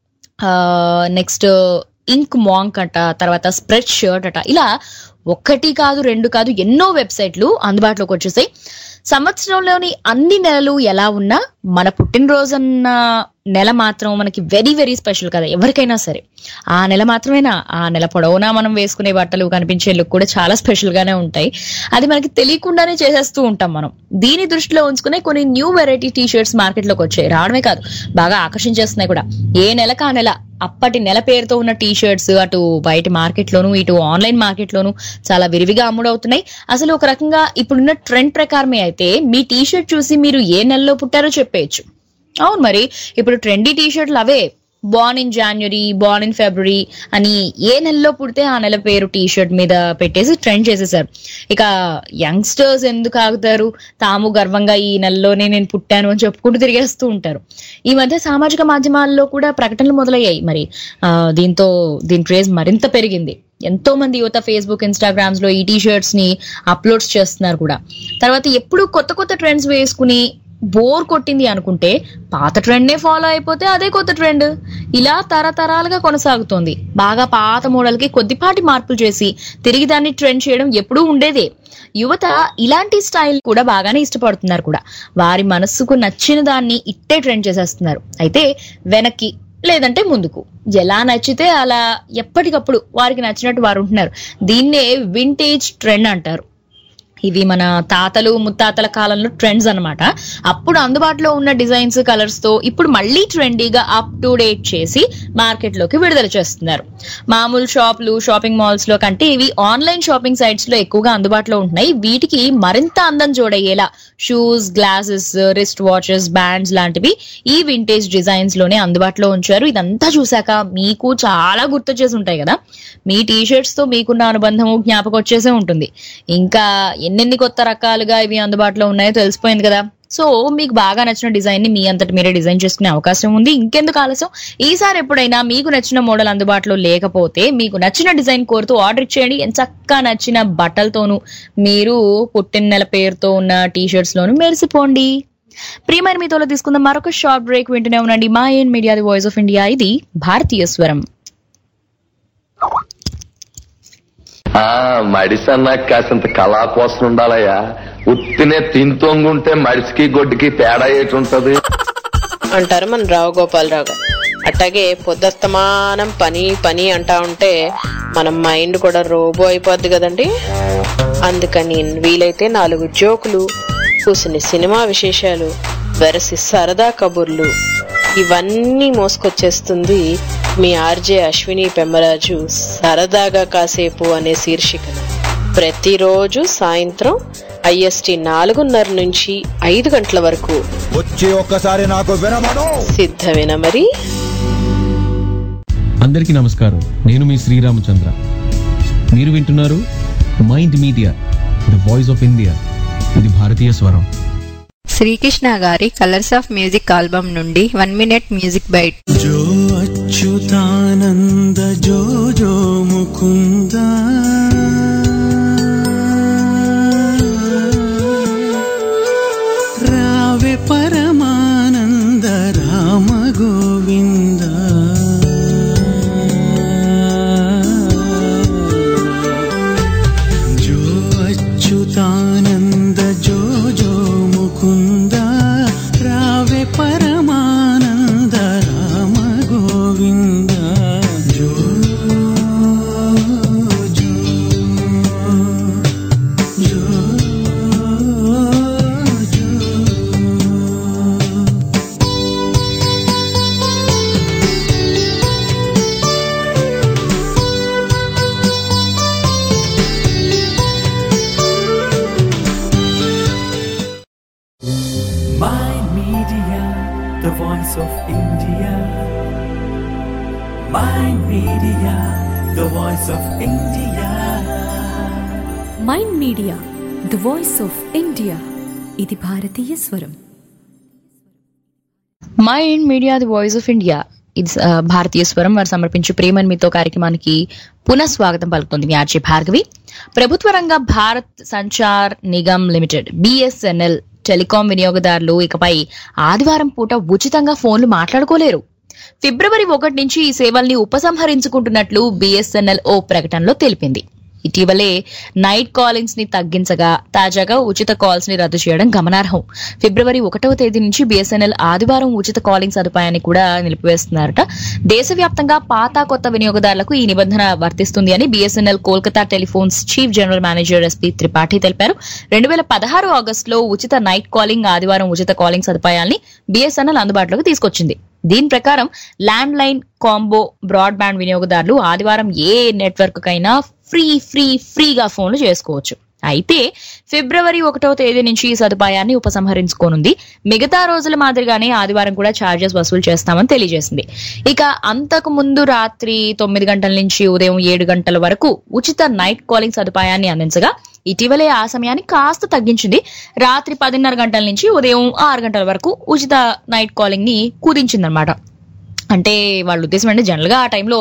next ink monk అట తర్వాత స్ప్రెడ్ షర్ట్ అట ఇలా ఒక్కటి కాదు రెండు కాదు ఎన్నో వెబ్సైట్లు అందుబాటులోకి వచ్చేసాయి సంవత్సరంలోని అన్ని నెలలు ఎలా ఉన్నా మన పుట్టినరోజన్న నెల మాత్రం మనకి వెరీ వెరీ స్పెషల్ కదా ఎవరికైనా సరే ఆ నెల మాత్రమేనా ఆ నెల పొడవునా మనం వేసుకునే బట్టలు కనిపించే లుక్ కూడా చాలా స్పెషల్ గానే ఉంటాయి అది మనకి తెలియకుండానే చేసేస్తూ ఉంటాం మనం దీని దృష్టిలో ఉంచుకునే కొన్ని new variety T shirts market లోకి వచ్చాయి రావడమే కాదు బాగా ఆకర్షించేస్తున్నాయి కూడా ఏ నెలకు ఆ నెల అప్పటి నెల పేరుతో ఉన్న టీ షర్ట్స్ అటు బయట మార్కెట్ లోను ఇటు ఆన్లైన్ మార్కెట్ లోను చాలా విరివిగా అమ్ముడవుతున్నాయి అసలు ఒక రకంగా ఇప్పుడున్న ట్రెండ్ ప్రకారమే అయితే మీ టీ షర్ట్ చూసి మీరు ఏ నెలలో పుట్టారో చెప్పేయచ్చు అవును మరి ఇప్పుడు ట్రెండీ టీ షర్ట్లు అవే born in January born in February అని ఏ నెలలో పుడితే ఆ నెల పేరు టీ షర్ట్ మీద పెట్టేసి ట్రెండ్ చేసేసారు ఇక యంగ్స్టర్స్ ఎందుకు ఆగుతారు తాము గర్వంగా ఈ నెలలోనే నేను పుట్టాను అని చెప్పుకుంటూ తిరిగేస్తూ ఉంటారు ఈ మధ్య సామాజిక మాధ్యమాల్లో కూడా ప్రకటనలు మొదలయ్యాయి మరి ఆ, దీంతో దీని క్రేజ్ మరింత పెరిగింది ఎంతో మంది యువత ఫేస్బుక్ ఇన్స్టాగ్రామ్స్ లో ఈ టీ షర్ట్స్ ని అప్లోడ్స్ చేస్తున్నారు కూడా తర్వాత ఎప్పుడు కొత్త కొత్త ట్రెండ్స్ వేసుకుని బోర్ కొట్టింది అనుకుంటే పాత ట్రెండ్ నే ఫాలో అయిపోతే అదే కొత్త ట్రెండ్ ఇలా తరతరాలుగా కొనసాగుతోంది బాగా పాత మోడల్ కి కొద్దిపాటి మార్పులు చేసి తిరిగి దాన్ని ట్రెండ్ చేయడం ఎప్పుడూ ఉండేదే యువత ఇలాంటి స్టైల్ కూడా బాగానే ఇష్టపడుతున్నారు కూడా వారి మనస్సుకు నచ్చిన దాన్ని ఇట్టే ట్రెండ్ చేసేస్తున్నారు అయితే వెనక్కి లేదంటే ముందుకు ఎలా నచ్చితే అలా ఎప్పటికప్పుడు వారికి నచ్చినట్టు వారు ఉంటున్నారు దీన్నే వింటేజ్ ట్రెండ్ అంటారు ఇవి మన తాతలు ముత్తాతల కాలంలో ట్రెండ్స్ అన్నమాట అప్పుడు అందుబాటులో ఉన్న డిజైన్స్ కలర్స్ తో ఇప్పుడు మళ్ళీ ట్రెండీగా అప్ టు డేట్ చేసి మార్కెట్ లోకి విడుదల చేస్తున్నారు మామూలు షాపులు షాపింగ్ మాల్స్ లో కంటే ఇవి ఆన్లైన్ షాపింగ్ సైట్స్ లో ఎక్కువగా అందుబాటులో ఉంటున్నాయి వీటికి మరింత అందం జోడయ్యేలా shoes glasses wrist watches bands లాంటివి ఈ వింటేజ్ డిజైన్స్ లోనే అందుబాటులో ఉంచారు ఇదంతా చూశాక మీకు చాలా గుర్తు చేసి ఉంటాయి కదా మీ టీ షర్ట్స్ తో మీకున్న అనుబంధము జ్ఞాపకం వచ్చేసే ఉంటుంది ఇంకా ఎన్నెన్ని కొత్త రకాలుగా ఇవి అందుబాటులో ఉన్నాయో తెలిసిపోయింది కదా సో మీకు బాగా నచ్చిన డిజైన్ ని మీ అంతటి మీరే డిజైన్ చేసుకునే అవకాశం ఉంది ఇంకెందుకు ఆలస్యం ఈసారి ఎప్పుడైనా మీకు నచ్చిన మోడల్ అందుబాటులో లేకపోతే మీకు నచ్చిన డిజైన్ కోరుతూ ఆర్డర్ ఇచ్చేయండి ఎంత చక్కగా నచ్చిన బట్టలతోనూ మీరు పుట్టిన నెల పేరుతో ఉన్న టీ షర్ట్స్ లోను మెరిసిపోండి ప్రియమైన మీతో తీసుకుందాం మరొక షార్ట్ బ్రేక్ వింటూనే ఉండండి Mind Media the voice of India ఇది భారతీయ స్వరం ఆ మడిసన్నాక కాసింత కళా కోసం ఉండాలయ్యా ఉత్తినే తింతొంగుంటే మడిసికి గొడ్డుకి తేడా ఏటి ఉంటది అంటారు మన రావు గోపాలరావు గారు అట్టాగే పొద్దస్తమానం పని పని అంటా ఉంటే మన మైండ్ కూడా రోబో అయిపోద్ది కదండి అందుకని వీలైతే నాలుగు జోకులు కూసిన సినిమా విశేషాలు వెరసి సరదా కబుర్లు ఇవన్నీ మోసుకొచ్చేస్తుంది మీ ఆర్జే అశ్విని పెమ్మరాజు సరదాగా కాసేపు అనే శీర్షికన ప్రతిరోజు సాయంత్రం ఐఎస్టి నాలుగున్నర నుంచి ఐదు గంటల వరకు వచ్చి ఒక్కసారి నాకు వినమను సిద్ధమేనా మరి అందరికీ నమస్కారం నేను మీ శ్రీరామచంద్ర మీరు వింటున్నారు Mind Media the voice of India ఇది భారతీయ స్వరం శ్రీకృష్ణ గారి కలర్స్ ఆఫ్ మ్యూజిక్ ఆల్బమ్ నుండి వన్ మినిట్ మ్యూజిక్ బైట్ जो अच्युतानन्द जो जो मुकुन्द रावे परमानन्द Ram Govind media, the voice of India. Mind Media the voice of India ఇది భారతీయ స్వరం Mind Media the voice of India ఇది ఆ, భారతీయ స్వరం వారు సమర్పించు ప్రేమన్ మీతో కార్యక్రమానికి పునః స్వాగతం పలుకుతుంది మీ ఆర్జే భార్గవి ప్రభుత్వ రంగ Bharat Sanchar Nigam limited BSNL telecom వినియోగదారులు ఇకపై ఆదివారం పూట ఉచితంగా ఫోన్లు మాట్లాడుకోలేరు ఫిబ్రవరి ఒకటి నుంచి ఈ సేవల్ని ఉపసంహరించుకుంటున్నట్లు బిఎస్ఎన్ఎల్ ఓ ప్రకటనలో తెలిపింది ఇటీవలే నైట్ కాలింగ్స్ ని తగ్గించగా తాజాగా ఉచిత కాల్స్ ని రద్దు చేయడం గమనార్హం ఫిబ్రవరి ఒకటవ తేదీ నుంచి బిఎస్ఎన్ఎల్ ఆదివారం ఉచిత కాలింగ్ సదుపాయాన్ని కూడా నిలిపివేస్తున్నారట దేశవ్యాప్తంగా పాత కొత్త వినియోగదారులకు ఈ నిబంధన వర్తిస్తుంది అని BSNL Kolkata telephones chief general manager SP Tripathi తెలిపారు రెండు వేల పదహారు ఆగస్టులో ఉచిత నైట్ కాలింగ్ ఆదివారం ఉచిత కాలింగ్ సదుపాయాల్ని బిఎస్ఎన్ఎల్ అందుబాటులోకి తీసుకొచ్చింది దీని ప్రకారం ల్యాండ్ లైన్ కాంబో బ్రాడ్బ్యాండ్ వినియోగదారులు ఆదివారం ఏ నెట్వర్క్ కైనా ఫ్రీ ఫ్రీ ఫ్రీగా ఫోన్లు చేసుకోవచ్చు అయితే ఫిబ్రవరి ఒకటో తేదీ నుంచి ఈ సదుపాయాన్ని ఉపసంహరించుకోనుంది మిగతా రోజుల మాదిరిగానే ఆదివారం కూడా ఛార్జెస్ వసూలు చేస్తామని తెలియజేసింది ఇక అంతకు ముందు రాత్రి తొమ్మిది గంటల నుంచి ఉదయం ఏడు గంటల వరకు ఉచిత నైట్ కాలింగ్ సదుపాయాన్ని అందించగా ఇటీవలే ఆ సమయాన్ని కాస్త తగ్గించింది రాత్రి పదిన్నర గంటల నుంచి ఉదయం ఆరు గంటల వరకు ఉచిత నైట్ కాలింగ్ ని కుదించిందనమాట అంటే వాళ్ళ ఉద్దేశం అంటే జనరల్ గా ఆ టైంలో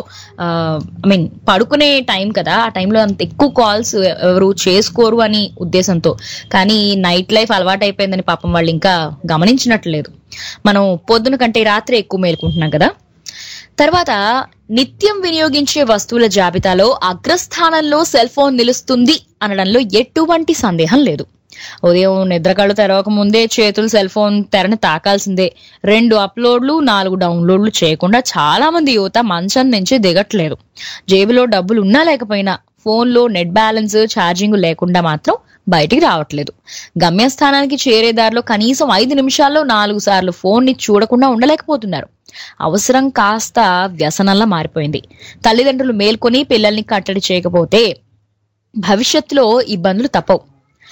ఐ మీన్ పడుకునే టైం కదా ఆ టైంలో అంత ఎక్కువ కాల్స్ ఎవరు చేసుకోరు అని ఉద్దేశంతో కానీ నైట్ లైఫ్ అలవాటు అయిపోయిందని పాపం వాళ్ళు ఇంకా గమనించినట్లేదు మనం పొద్దున కంటే రాత్రి ఎక్కువ మేలుకుంటున్నాం కదా తర్వాత నిత్యం వినియోగించే వస్తువుల జాబితాలో అగ్రస్థానంలో సెల్ ఫోన్ నిలుస్తుంది అనడంలో ఎటువంటి సందేహం లేదు ఉదయం నిద్రకళ్ళు తెరవక ముందే చేతులు సెల్ ఫోన్ తెరని తాకాల్సిందే రెండు అప్లోడ్లు నాలుగు డౌన్లోడ్లు చేయకుండా చాలా మంది యువత మంచం నుంచి దిగట్లేదు జేబులో డబ్బులు ఉన్నా లేకపోయినా ఫోన్లో నెట్ బ్యాలెన్స్ ఛార్జింగ్ లేకుండా మాత్రం బయటికి రావట్లేదు గమ్యస్థానానికి చేరే దారిలో కనీసం ఐదు నిమిషాల్లో నాలుగు సార్లు ఫోన్ ని చూడకుండా ఉండలేకపోతున్నారు అవసరం కాస్త వ్యసనంలా మారిపోయింది తల్లిదండ్రులు మేల్కొని పిల్లల్ని కట్టడి చేయకపోతే భవిష్యత్తులో ఇబ్బందులు తప్పవు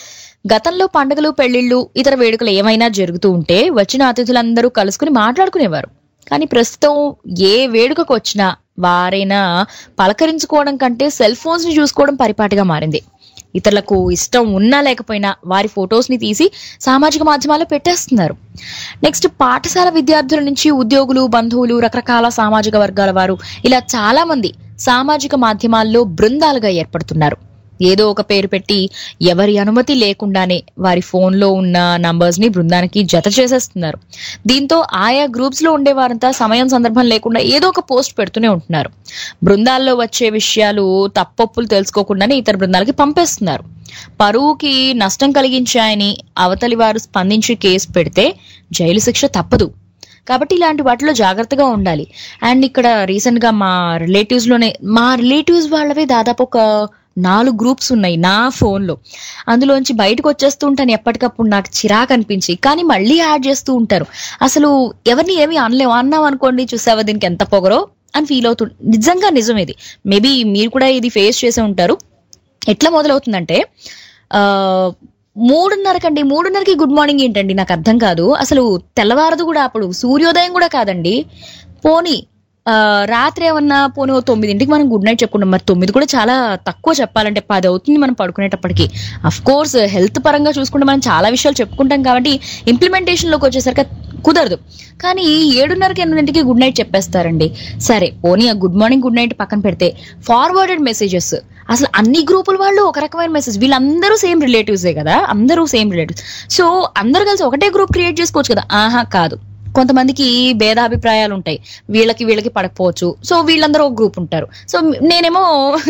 గతంలో పండుగలు పెళ్లిళ్ళు ఇతర వేడుకలు ఏమైనా జరుగుతూ ఉంటే వచ్చిన అతిథులందరూ కలుసుకుని మాట్లాడుకునేవారు కానీ ప్రస్తుతం ఏ వేడుకకు వచ్చినా వారైనా పలకరించుకోవడం కంటే సెల్ ఫోన్స్ ని చూసుకోవడం పరిపాటిగా మారింది ఇతరులకు ఇష్టం ఉన్నా లేకపోయినా వారి ఫొటోస్ ని తీసి సామాజిక మాధ్యమాల్లో పెట్టేస్తున్నారు నెక్స్ట్ పాఠశాల విద్యార్థుల నుంచి ఉద్యోగులు బంధువులు రకరకాల సామాజిక వర్గాల వారు ఇలా చాలా మంది సామాజిక మాధ్యమాల్లో బృందాలుగా ఏర్పడుతున్నారు ఏదో ఒక పేరు పెట్టి ఎవరి అనుమతి లేకుండానే వారి ఫోన్లో ఉన్న నంబర్స్ ని బృందానికి జత చేసేస్తున్నారు దీంతో ఆయా గ్రూప్స్ లో ఉండే వారంతా సమయం సందర్భం లేకుండా ఏదో ఒక పోస్ట్ పెడుతూనే ఉంటున్నారు బృందాల్లో వచ్చే విషయాలు తప్పొప్పులు తెలుసుకోకుండానే ఇతర బృందాలకి పంపేస్తున్నారు పరువుకి నష్టం కలిగించాయని అవతలి వారు స్పందించి కేసు పెడితే జైలు శిక్ష తప్పదు కాబట్టి ఇలాంటి వాటిలో జాగ్రత్తగా ఉండాలి అండ్ ఇక్కడ రీసెంట్ గా మా రిలేటివ్స్ లోనే మా రిలేటివ్స్ వాళ్ళవే దాదాపు ఒక నాలుగు గ్రూప్స్ ఉన్నాయి నా ఫోన్ లో అందులోంచి బయటకు వచ్చేస్తూ ఉంటాను ఎప్పటికప్పుడు నాకు చిరాకు అనిపించి కానీ మళ్ళీ యాడ్ చేస్తూ ఉంటారు అసలు ఎవరిని ఏమి అనలేము అన్నాం అనుకోండి చూసావా దీనికి ఎంత పొగరో అని ఫీల్ అవుతుంది నిజంగా నిజం ఇది మేబీ మీరు కూడా ఇది ఫేస్ చేసే ఉంటారు ఎట్లా మొదలవుతుందంటే ఆ మూడున్నర కండి మూడున్నరకి గుడ్ మార్నింగ్ ఏంటండి నాకు అర్థం కాదు అసలు తెల్లవారదు కూడా అప్పుడు సూర్యోదయం కూడా కాదండి పోనీ ఆ, రాత్రి ఏమన్నా పోనీ ఓ తొమ్మిదింటికి మనం గుడ్ నైట్ చెప్పుకుంటాం మరి తొమ్మిది కూడా చాలా తక్కువ చెప్పాలంటే పది అవుతుంది మనం పడుకునేటప్పటికి అఫ్ కోర్స్ హెల్త్ పరంగా చూసుకుంటే మనం చాలా విషయాలు చెప్పుకుంటాం కాబట్టి ఇంప్లిమెంటేషన్ లోకి వచ్చేసరికి కుదరదు కానీ ఏడున్నరకి ఎనిమిదింటికి గుడ్ నైట్ చెప్పేస్తారండి సరే పోనీ ఆ గుడ్ మార్నింగ్ గుడ్ నైట్ పక్కన పెడితే ఫార్వర్డెడ్ మెసేజెస్ అసలు అన్ని గ్రూపుల వాళ్ళు ఒక రకమైన మెసేజ్ వీళ్ళందరూ సేమ్ రిలేటివ్సే కదా అందరూ సేమ్ రిలేటివ్స్ సో అందరు కలిసి ఒకటే గ్రూప్ క్రియేట్ చేసుకోవచ్చు కదా ఆహా కాదు కొంతమందికి భేదాభిప్రాయాలు ఉంటాయి వీళ్ళకి వీళ్ళకి పడకపోవచ్చు సో వీళ్ళందరూ ఒక గ్రూప్ ఉంటారు సో నేనేమో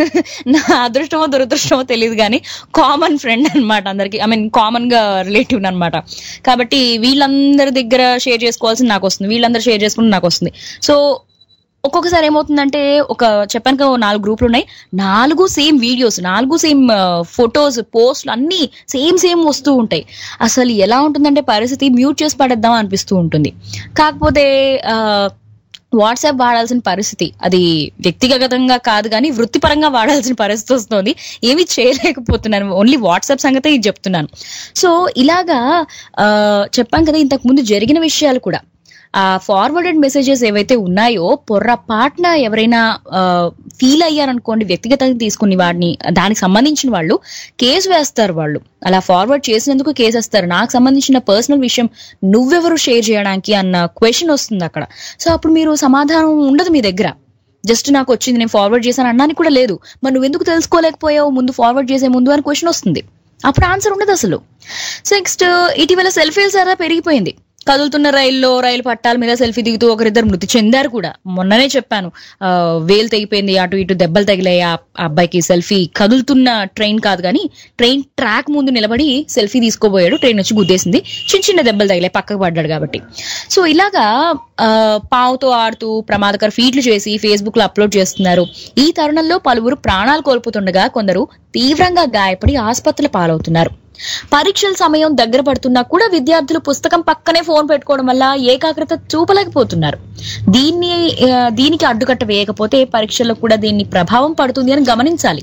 నా అదృష్టమో దురదృష్టమో తెలియదు కానీ కామన్ ఫ్రెండ్ అన్నమాట అందరికి ఐ మీన్ కామన్ గా రిలేటివ్ అనమాట కాబట్టి వీళ్ళందరి దగ్గర షేర్ చేసుకోవాల్సింది నాకు వస్తుంది వీళ్ళందరూ షేర్ చేసుకుంటే నాకు వస్తుంది సో ఒక్కొక్కసారి ఏమవుతుందంటే ఒక చెప్పాను కదా ఓ నాలుగు గ్రూపులు ఉన్నాయి నాలుగు సేమ్ వీడియోస్ నాలుగు సేమ్ ఫొటోస్ పోస్ట్లు అన్ని సేమ్ సేమ్ వస్తూ ఉంటాయి అసలు ఎలా ఉంటుందంటే పరిస్థితి మ్యూట్ చేసి పడేద్దాం అనిపిస్తూ ఉంటుంది కాకపోతే ఆ, వాట్సాప్ వాడాల్సిన పరిస్థితి అది వ్యక్తిగతంగా కాదు కానీ వృత్తిపరంగా వాడాల్సిన పరిస్థితి వస్తుంది ఏమీ చేయలేకపోతున్నాను ఓన్లీ వాట్సాప్ సంగతే ఇది చెప్తున్నాను సో ఇలాగా ఆ, చెప్పాం కదా ఇంతకు ముందు జరిగిన విషయాలు కూడా ఆ ఫార్వర్డెడ్ మెసేజెస్ ఏవైతే ఉన్నాయో పొర్రపాటున ఎవరైనా ఫీల్ అయ్యారనుకోండి వ్యక్తిగతంగా తీసుకుని వాడిని దానికి సంబంధించిన వాళ్ళు కేసు వేస్తారు వాళ్ళు అలా ఫార్వర్డ్ చేసినందుకు కేసు వేస్తారు నాకు సంబంధించిన పర్సనల్ విషయం నువ్వెవరు షేర్ చేయడానికి అన్న క్వశ్చన్ వస్తుంది అక్కడ సో అప్పుడు మీరు సమాధానం ఉండదు మీ దగ్గర జస్ట్ నాకు వచ్చింది నేను ఫార్వర్డ్ చేశాను అన్నానికి కూడా లేదు మరి నువ్వు ఎందుకు తెలుసుకోలేకపోయావు ముందు ఫార్వర్డ్ చేసే ముందు అని క్వశ్చన్ వస్తుంది అప్పుడు ఆన్సర్ ఉండదు అసలు సో నెక్స్ట్ ఇటీవల సెల్ఫీలు సరా పెరిగిపోయింది కదులుతున్న రైల్లో రైలు పట్టాల మీద సెల్ఫీ దిగుతూ ఒకరిద్దరు మృతి చెందారు కూడా మొన్ననే చెప్పాను ఆ, వేలు తెగిపోయింది అటు ఇటు దెబ్బలు తగిలాయి ఆ ఆ అబ్బాయికి సెల్ఫీ కదులుతున్న ట్రైన్ కాదు కానీ ట్రైన్ ట్రాక్ ముందు నిలబడి సెల్ఫీ తీసుకోబోయాడు ట్రైన్ వచ్చి గుద్దేసింది చిన్న చిన్న దెబ్బలు తగిలాయి పక్కకు పడ్డాడు కాబట్టి సో ఇలాగా ఆ, పావుతో ఆడుతూ ప్రమాదకర ఫీట్లు చేసి ఫేస్బుక్ లో అప్లోడ్ చేస్తున్నారు ఈ తరుణంలో పలువురు ప్రాణాలు కోల్పోతుండగా కొందరు తీవ్రంగా గాయపడి ఆసుపత్రుల పాలవుతున్నారు పరీక్షల సమయం దగ్గర పడుతున్నా కూడా విద్యార్థులు పుస్తకం పక్కనే ఫోన్ పెట్టుకోవడం వల్ల ఏకాగ్రత చూపలేకపోతున్నారు దీన్ని ఆ, దీనికి అడ్డుకట్ట వేయకపోతే పరీక్షల్లో కూడా దీన్ని ప్రభావం పడుతుంది అని గమనించాలి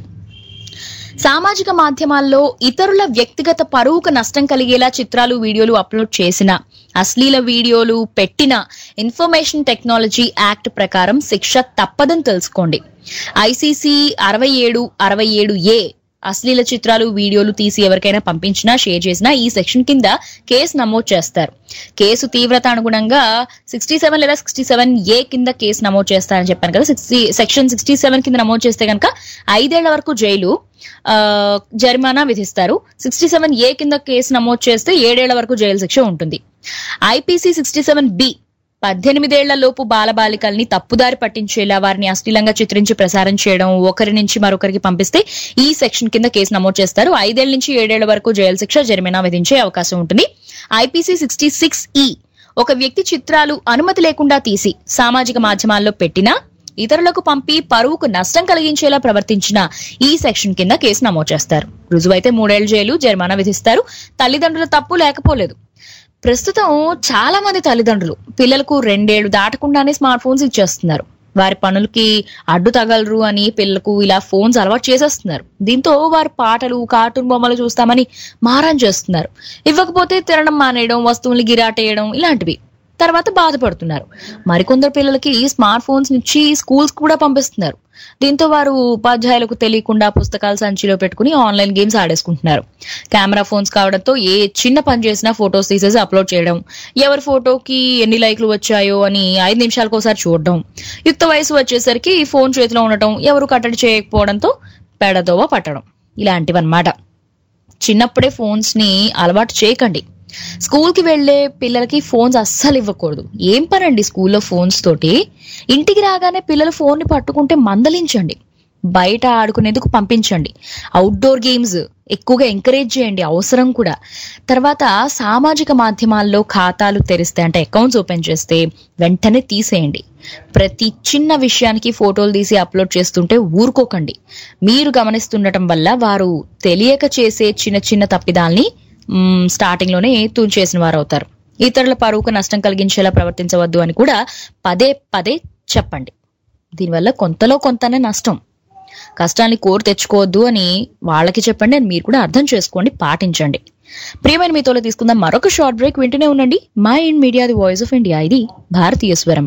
సామాజిక మాధ్యమాల్లో ఇతరుల వ్యక్తిగత పరువుకు నష్టం కలిగేలా చిత్రాలు వీడియోలు అప్లోడ్ చేసిన అశ్లీల వీడియోలు పెట్టిన ఇన్ఫర్మేషన్ టెక్నాలజీ యాక్ట్ ప్రకారం శిక్ష తప్పదని తెలుసుకోండి ఐసీసీ అరవై ఏడు అరవై ఏడు ఏ అశ్లీల చిత్రాలు వీడియోలు తీసి ఎవరికైనా పంపించినా షేర్ చేసినా ఈ సెక్షన్ కింద కేసు నమోదు చేస్తారు కేసు తీవ్రత అనుగుణంగా సిక్స్టీ సెవెన్ లేదా సిక్స్టీ సెవెన్ ఏ కింద కేసు నమోదు చేస్తారని చెప్పాను కదా సిక్స్టీ సెక్షన్ సిక్స్టీ సెవెన్ కింద నమోదు చేస్తే కనుక ఐదేళ్ల వరకు జైలు ఆ, జరిమానా విధిస్తారు సిక్స్టీ సెవెన్ ఏ కింద కేసు నమోదు చేస్తే ఏడేళ్ల వరకు జైలు శిక్ష ఉంటుంది ఐపీసీ సిక్స్టీ సెవెన్ బి పద్దెనిమిదేళ్ల లోపు బాలబాలికల్ని తప్పుదారి పట్టించేలా వారిని అశ్లీలంగా చిత్రించి ప్రసారం చేయడం ఒకరి నుంచి మరొకరికి పంపిస్తే ఈ సెక్షన్ కింద కేసు నమోదు చేస్తారు ఐదేళ్ల నుంచి ఏడేళ్ల వరకు జైలు శిక్ష జరిమానా విధించే అవకాశం ఉంటుంది ఐపీసీ సిక్స్టీ సిక్స్ ఈ ఒక వ్యక్తి చిత్రాలు అనుమతి లేకుండా తీసి సామాజిక మాధ్యమాల్లో పెట్టినా ఇతరులకు పంపి పరువుకు నష్టం కలిగించేలా ప్రవర్తించిన ఈ సెక్షన్ కింద కేసు నమోదు చేస్తారు రుజువైతే మూడేళ్ల జైలు జరిమానా విధిస్తారు తల్లిదండ్రుల తప్పు లేకపోలేదు ప్రస్తుతం చాలా మంది తల్లిదండ్రులు పిల్లలకు రెండేళ్లు దాటకుండానే స్మార్ట్ ఫోన్స్ ఇచ్చేస్తున్నారు వారి పనులకి అడ్డు తగలరు అని పిల్లలకు ఇలా ఫోన్స్ అలవాటు చేసేస్తున్నారు దీంతో వారి పాటలు కార్టూన్ బొమ్మలు చూస్తామని మారం చేస్తున్నారు ఇవ్వకపోతే తినడం మానేయడం వస్తువుల్ని గిరాటేయడం ఇలాంటివి తర్వాత బాధపడుతున్నారు మరికొందరు పిల్లలకి స్మార్ట్ ఫోన్స్ ఇచ్చి స్కూల్స్ కూడా పంపిస్తున్నారు దీంతో వారు ఉపాధ్యాయులకు తెలియకుండా పుస్తకాలు సంచిలో పెట్టుకుని ఆన్లైన్ గేమ్స్ ఆడేసుకుంటున్నారు కెమెరా ఫోన్స్ కావడంతో ఏ చిన్న పని చేసినా ఫొటోస్ తీసేసి అప్లోడ్ చేయడం ఎవరి ఫోటోకి ఎన్ని లైక్లు వచ్చాయో అని ఐదు నిమిషాలకు ఒకసారి చూడడం యుక్త వయసు వచ్చేసరికి ఈ ఫోన్ చేతిలో ఉండటం ఎవరు కట్టడి చేయకపోవడంతో పెడదోవ పట్టడం ఇలాంటివన్నమాట చిన్నప్పుడే ఫోన్స్ ని అలవాటు చేయకండి స్కూల్ కి వెళ్లే పిల్లలకి ఫోన్స్ అస్సలు ఇవ్వకూడదు ఏం పనండి స్కూల్లో ఫోన్స్ తోటి ఇంటికి రాగానే పిల్లలు ఫోన్ ని పట్టుకుంటే మందలించండి బయట ఆడుకునేందుకు పంపించండి అవుట్డోర్ గేమ్స్ ఎక్కువగా ఎంకరేజ్ చేయండి అవసరం కూడా తర్వాత సామాజిక మాధ్యమాల్లో ఖాతాలు తెరిస్తే అంటే అకౌంట్స్ ఓపెన్ చేస్తే వెంటనే తీసేయండి ప్రతి చిన్న విషయానికి ఫోటోలు తీసి అప్లోడ్ చేస్తుంటే ఊరుకోకండి మీరు గమనిస్తుండటం వల్ల వారు తెలియక చేసే చిన్న చిన్న తప్పిదాల్ని మ్, స్టార్టింగ్ లోనే తూంచేసిన వారు అవుతారు ఇతరుల పరువుకు నష్టం కలిగించేలా ప్రవర్తించవద్దు అని కూడా పదే పదే చెప్పండి దీనివల్ల కొంతలో కొంతనే నష్టం కష్టాన్ని కోరి తెచ్చుకోవద్దు అని వాళ్ళకి చెప్పండి అని మీరు కూడా అర్థం చేసుకోండి పాటించండి ప్రియమైన మీతో తీసుకుందాం మరొక షార్ట్ బ్రేక్ వింటూనే ఉండండి Mind Media the voice of India ఇది భారతీయ స్వరం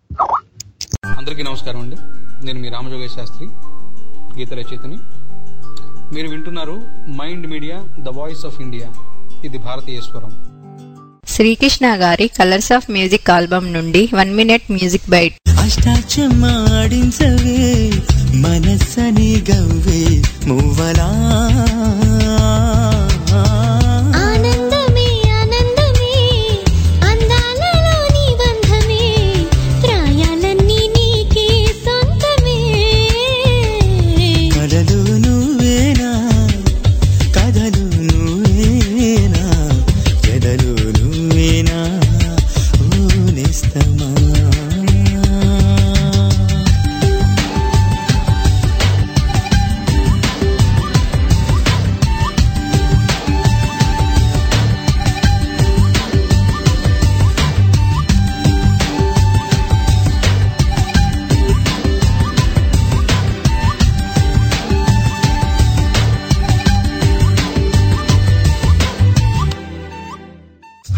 అందరికీ నమస్కారం అండి నేను మీ రామజోగేశ్ శాస్త్రి గీత రచయితని మీరు వింటున్నారు Mind Media the voice of India ఇది భారతీయ స్వరం శ్రీకృష్ణ గారి కలర్స్ ఆఫ్ మ్యూజిక్ ఆల్బమ్ నుండి వన్ మినిట్ మ్యూజిక్ బైట్ అష్టాచమాడించవే మనస్సని గవ్వే మువ్వలా ఆనందమే ఆనందమే అందాలలో నీ బంధమే ప్రాయాలన్నీ నీకే సొంతమే కలలు నువ్వేనా కథలు నువ్వేనా ఎదలు నువ్వేనా ఓ నేస్తమా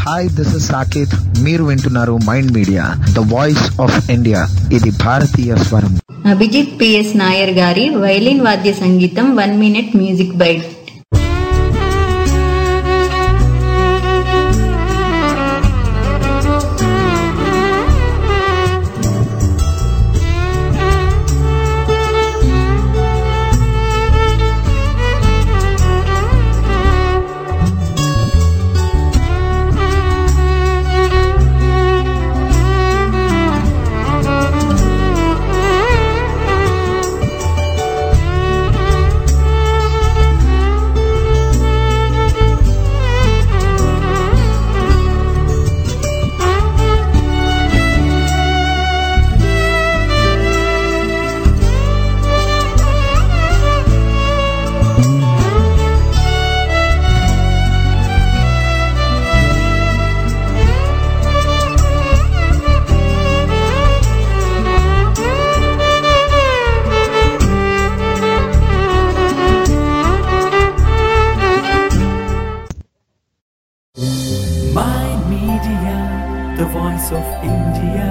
హాయ్ దిస్ ఇస్ సాకేత్ మీరు వింటున్నారు Mind Media the voice of India ఇది భారతీయ స్వరం అభిజిత్ పిఎస్ నాయర్ గారి వైలిన్ వాద్య సంగీతం one minute music bite Mind Media, the voice of India.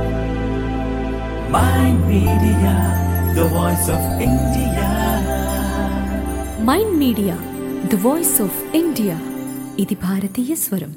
Mind Media, the voice of India. Mind Media the voice of India ఇది భారతీయ స్వరం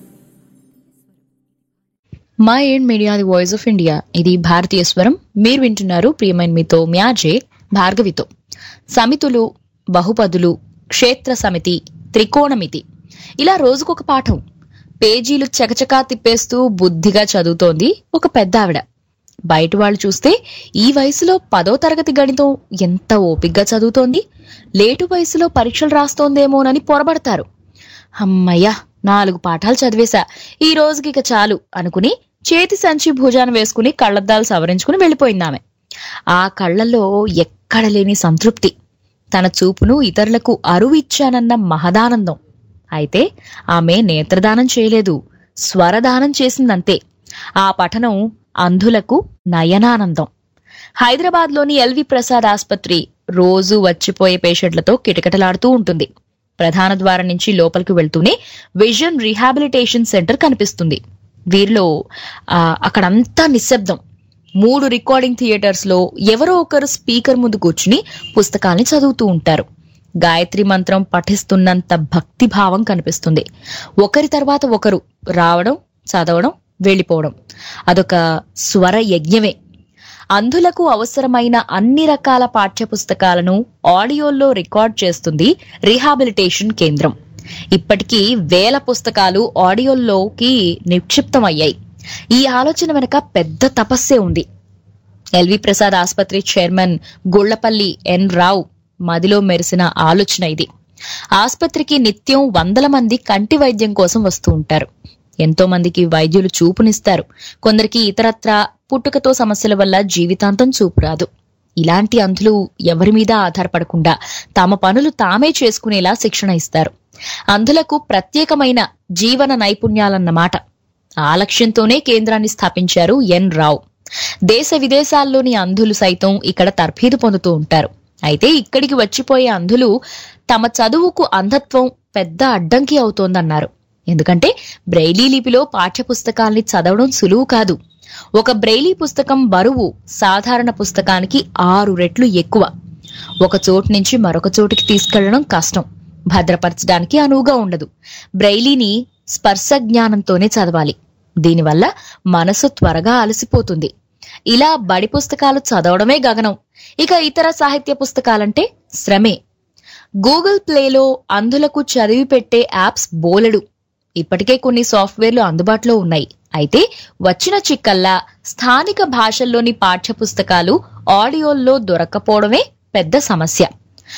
Mind Media the voice of India ఇది భారతీయ స్వరం మీరు వింటున్నారు ప్రియమైన మీతో మ్యాజే భార్గవితో సమితులు బహుపదులు క్షేత్ర సమితి త్రికోణమితి ఇలా రోజుకొక పాఠం పేజీలు చకచకా తిప్పేస్తూ బుద్ధిగా చదువుతోంది ఒక పెద్ద ఆవిడ బయట వాళ్ళు చూస్తే ఈ వయసులో పదో తరగతి గణితం ఎంత ఓపిగ్గా చదువుతోంది లేటు వయసులో పరీక్షలు రాస్తోందేమోనని పొరబడతారు అమ్మయ్యా నాలుగు పాఠాలు చదివేశా ఈ రోజుకి ఇక చాలు అనుకుని చేతి సంచి భుజాన వేసుకుని కళ్ళద్దాలు సవరించుకుని వెళ్ళిపోయిందామె ఆ కళ్ళల్లో ఎక్కడ లేని సంతృప్తి తన చూపును ఇతరులకు అరువు ఇచ్చానన్న మహదానందం అయితే ఆమె నేత్రదానం చేయలేదు స్వరదానం చేసిందంతే ఆ పఠనం అంధులకు నయనానందం హైదరాబాద్లోని ఎల్వి ప్రసాద్ ఆసుపత్రి రోజు వచ్చిపోయే పేషెంట్లతో కిటకిటలాడుతూ ఉంటుంది ప్రధాన ద్వారం నుంచి లోపలికి వెళ్తూనే విజన్ రీహాబిలిటేషన్ సెంటర్ కనిపిస్తుంది వీరిలో ఆ, అక్కడంతా నిశ్శబ్దం మూడు రికార్డింగ్ థియేటర్స్ లో ఎవరో ఒకరు స్పీకర్ ముందు కూర్చుని పుస్తకాల్ని చదువుతూ ఉంటారు గాయత్రి మంత్రం పఠిస్తున్నంత భక్తి భావం కనిపిస్తుంది ఒకరి తర్వాత ఒకరు రావడం చదవడం వెళ్ళిపోవడం అదొక స్వర యజ్ఞమే అంధులకు అవసరమైన అన్ని రకాల పాఠ్యపుస్తకాలను ఆడియోల్లో రికార్డ్ చేస్తుంది రీహాబిలిటేషన్ కేంద్రం ఇప్పటికీ వేల పుస్తకాలు ఆడియోల్లోకి నిక్షిప్తమయ్యాయి ఈ ఆలోచన వెనక పెద్ద తపస్సే ఉంది ఎల్వి ప్రసాద్ ఆసుపత్రి చైర్మన్ గుళ్లపల్లి ఎన్ రావు మదిలో మెరిసిన ఆలోచన ఇది ఆసుపత్రికి నిత్యం వందల మంది కంటి వైద్యం కోసం వస్తూ ఉంటారు ఎంతో మందికి వైద్యులు చూపునిస్తారు కొందరికి ఇతరత్ర పుట్టుకతో సమస్యల వల్ల జీవితాంతం చూపు రాదు ఇలాంటి అంధులు ఎవరి మీద ఆధారపడకుండా తమ పనులు తామే చేసుకునేలా శిక్షణ ఇస్తారు అంధులకు ప్రత్యేకమైన జీవన నైపుణ్యాలన్నమాట ఆ లక్ష్యంతోనే కేంద్రాన్ని స్థాపించారు ఎన్ రావు దేశ విదేశాల్లోని అంధులు సైతం ఇక్కడ తర్ఫీదు పొందుతూ ఉంటారు అయితే ఇక్కడికి వచ్చిపోయే అంధులు తమ చదువుకు అంధత్వం పెద్ద అడ్డంకి అవుతోందన్నారు ఎందుకంటే బ్రెయిలీ లిపిలో పాఠ్యపుస్తకాల్ని చదవడం సులువు కాదు ఒక బ్రెయిలీ పుస్తకం బరువు సాధారణ పుస్తకానికి ఆరు రెట్లు ఎక్కువ ఒక చోటు నుంచి మరొక చోటికి తీసుకెళ్లడం కష్టం భద్రపరచడానికి అనువుగా ఉండదు బ్రెయిలీని స్పర్శ జ్ఞానంతోనే చదవాలి దీనివల్ల మనసు త్వరగా అలసిపోతుంది ఇలా బడి పుస్తకాలు చదవడమే గగనం ఇక ఇతర సాహిత్య పుస్తకాలంటే శ్రమే గూగుల్ ప్లేలో అంధులకు చదివి పెట్టే యాప్స్ బోలెడు ఇప్పటికే కొన్ని సాఫ్ట్వేర్లు అందుబాటులో ఉన్నాయి అయితే వచ్చిన చిక్కల్లా స్థానిక భాషల్లోని పాఠ్యపుస్తకాలు ఆడియోల్లో దొరక్కపోవడమే పెద్ద సమస్య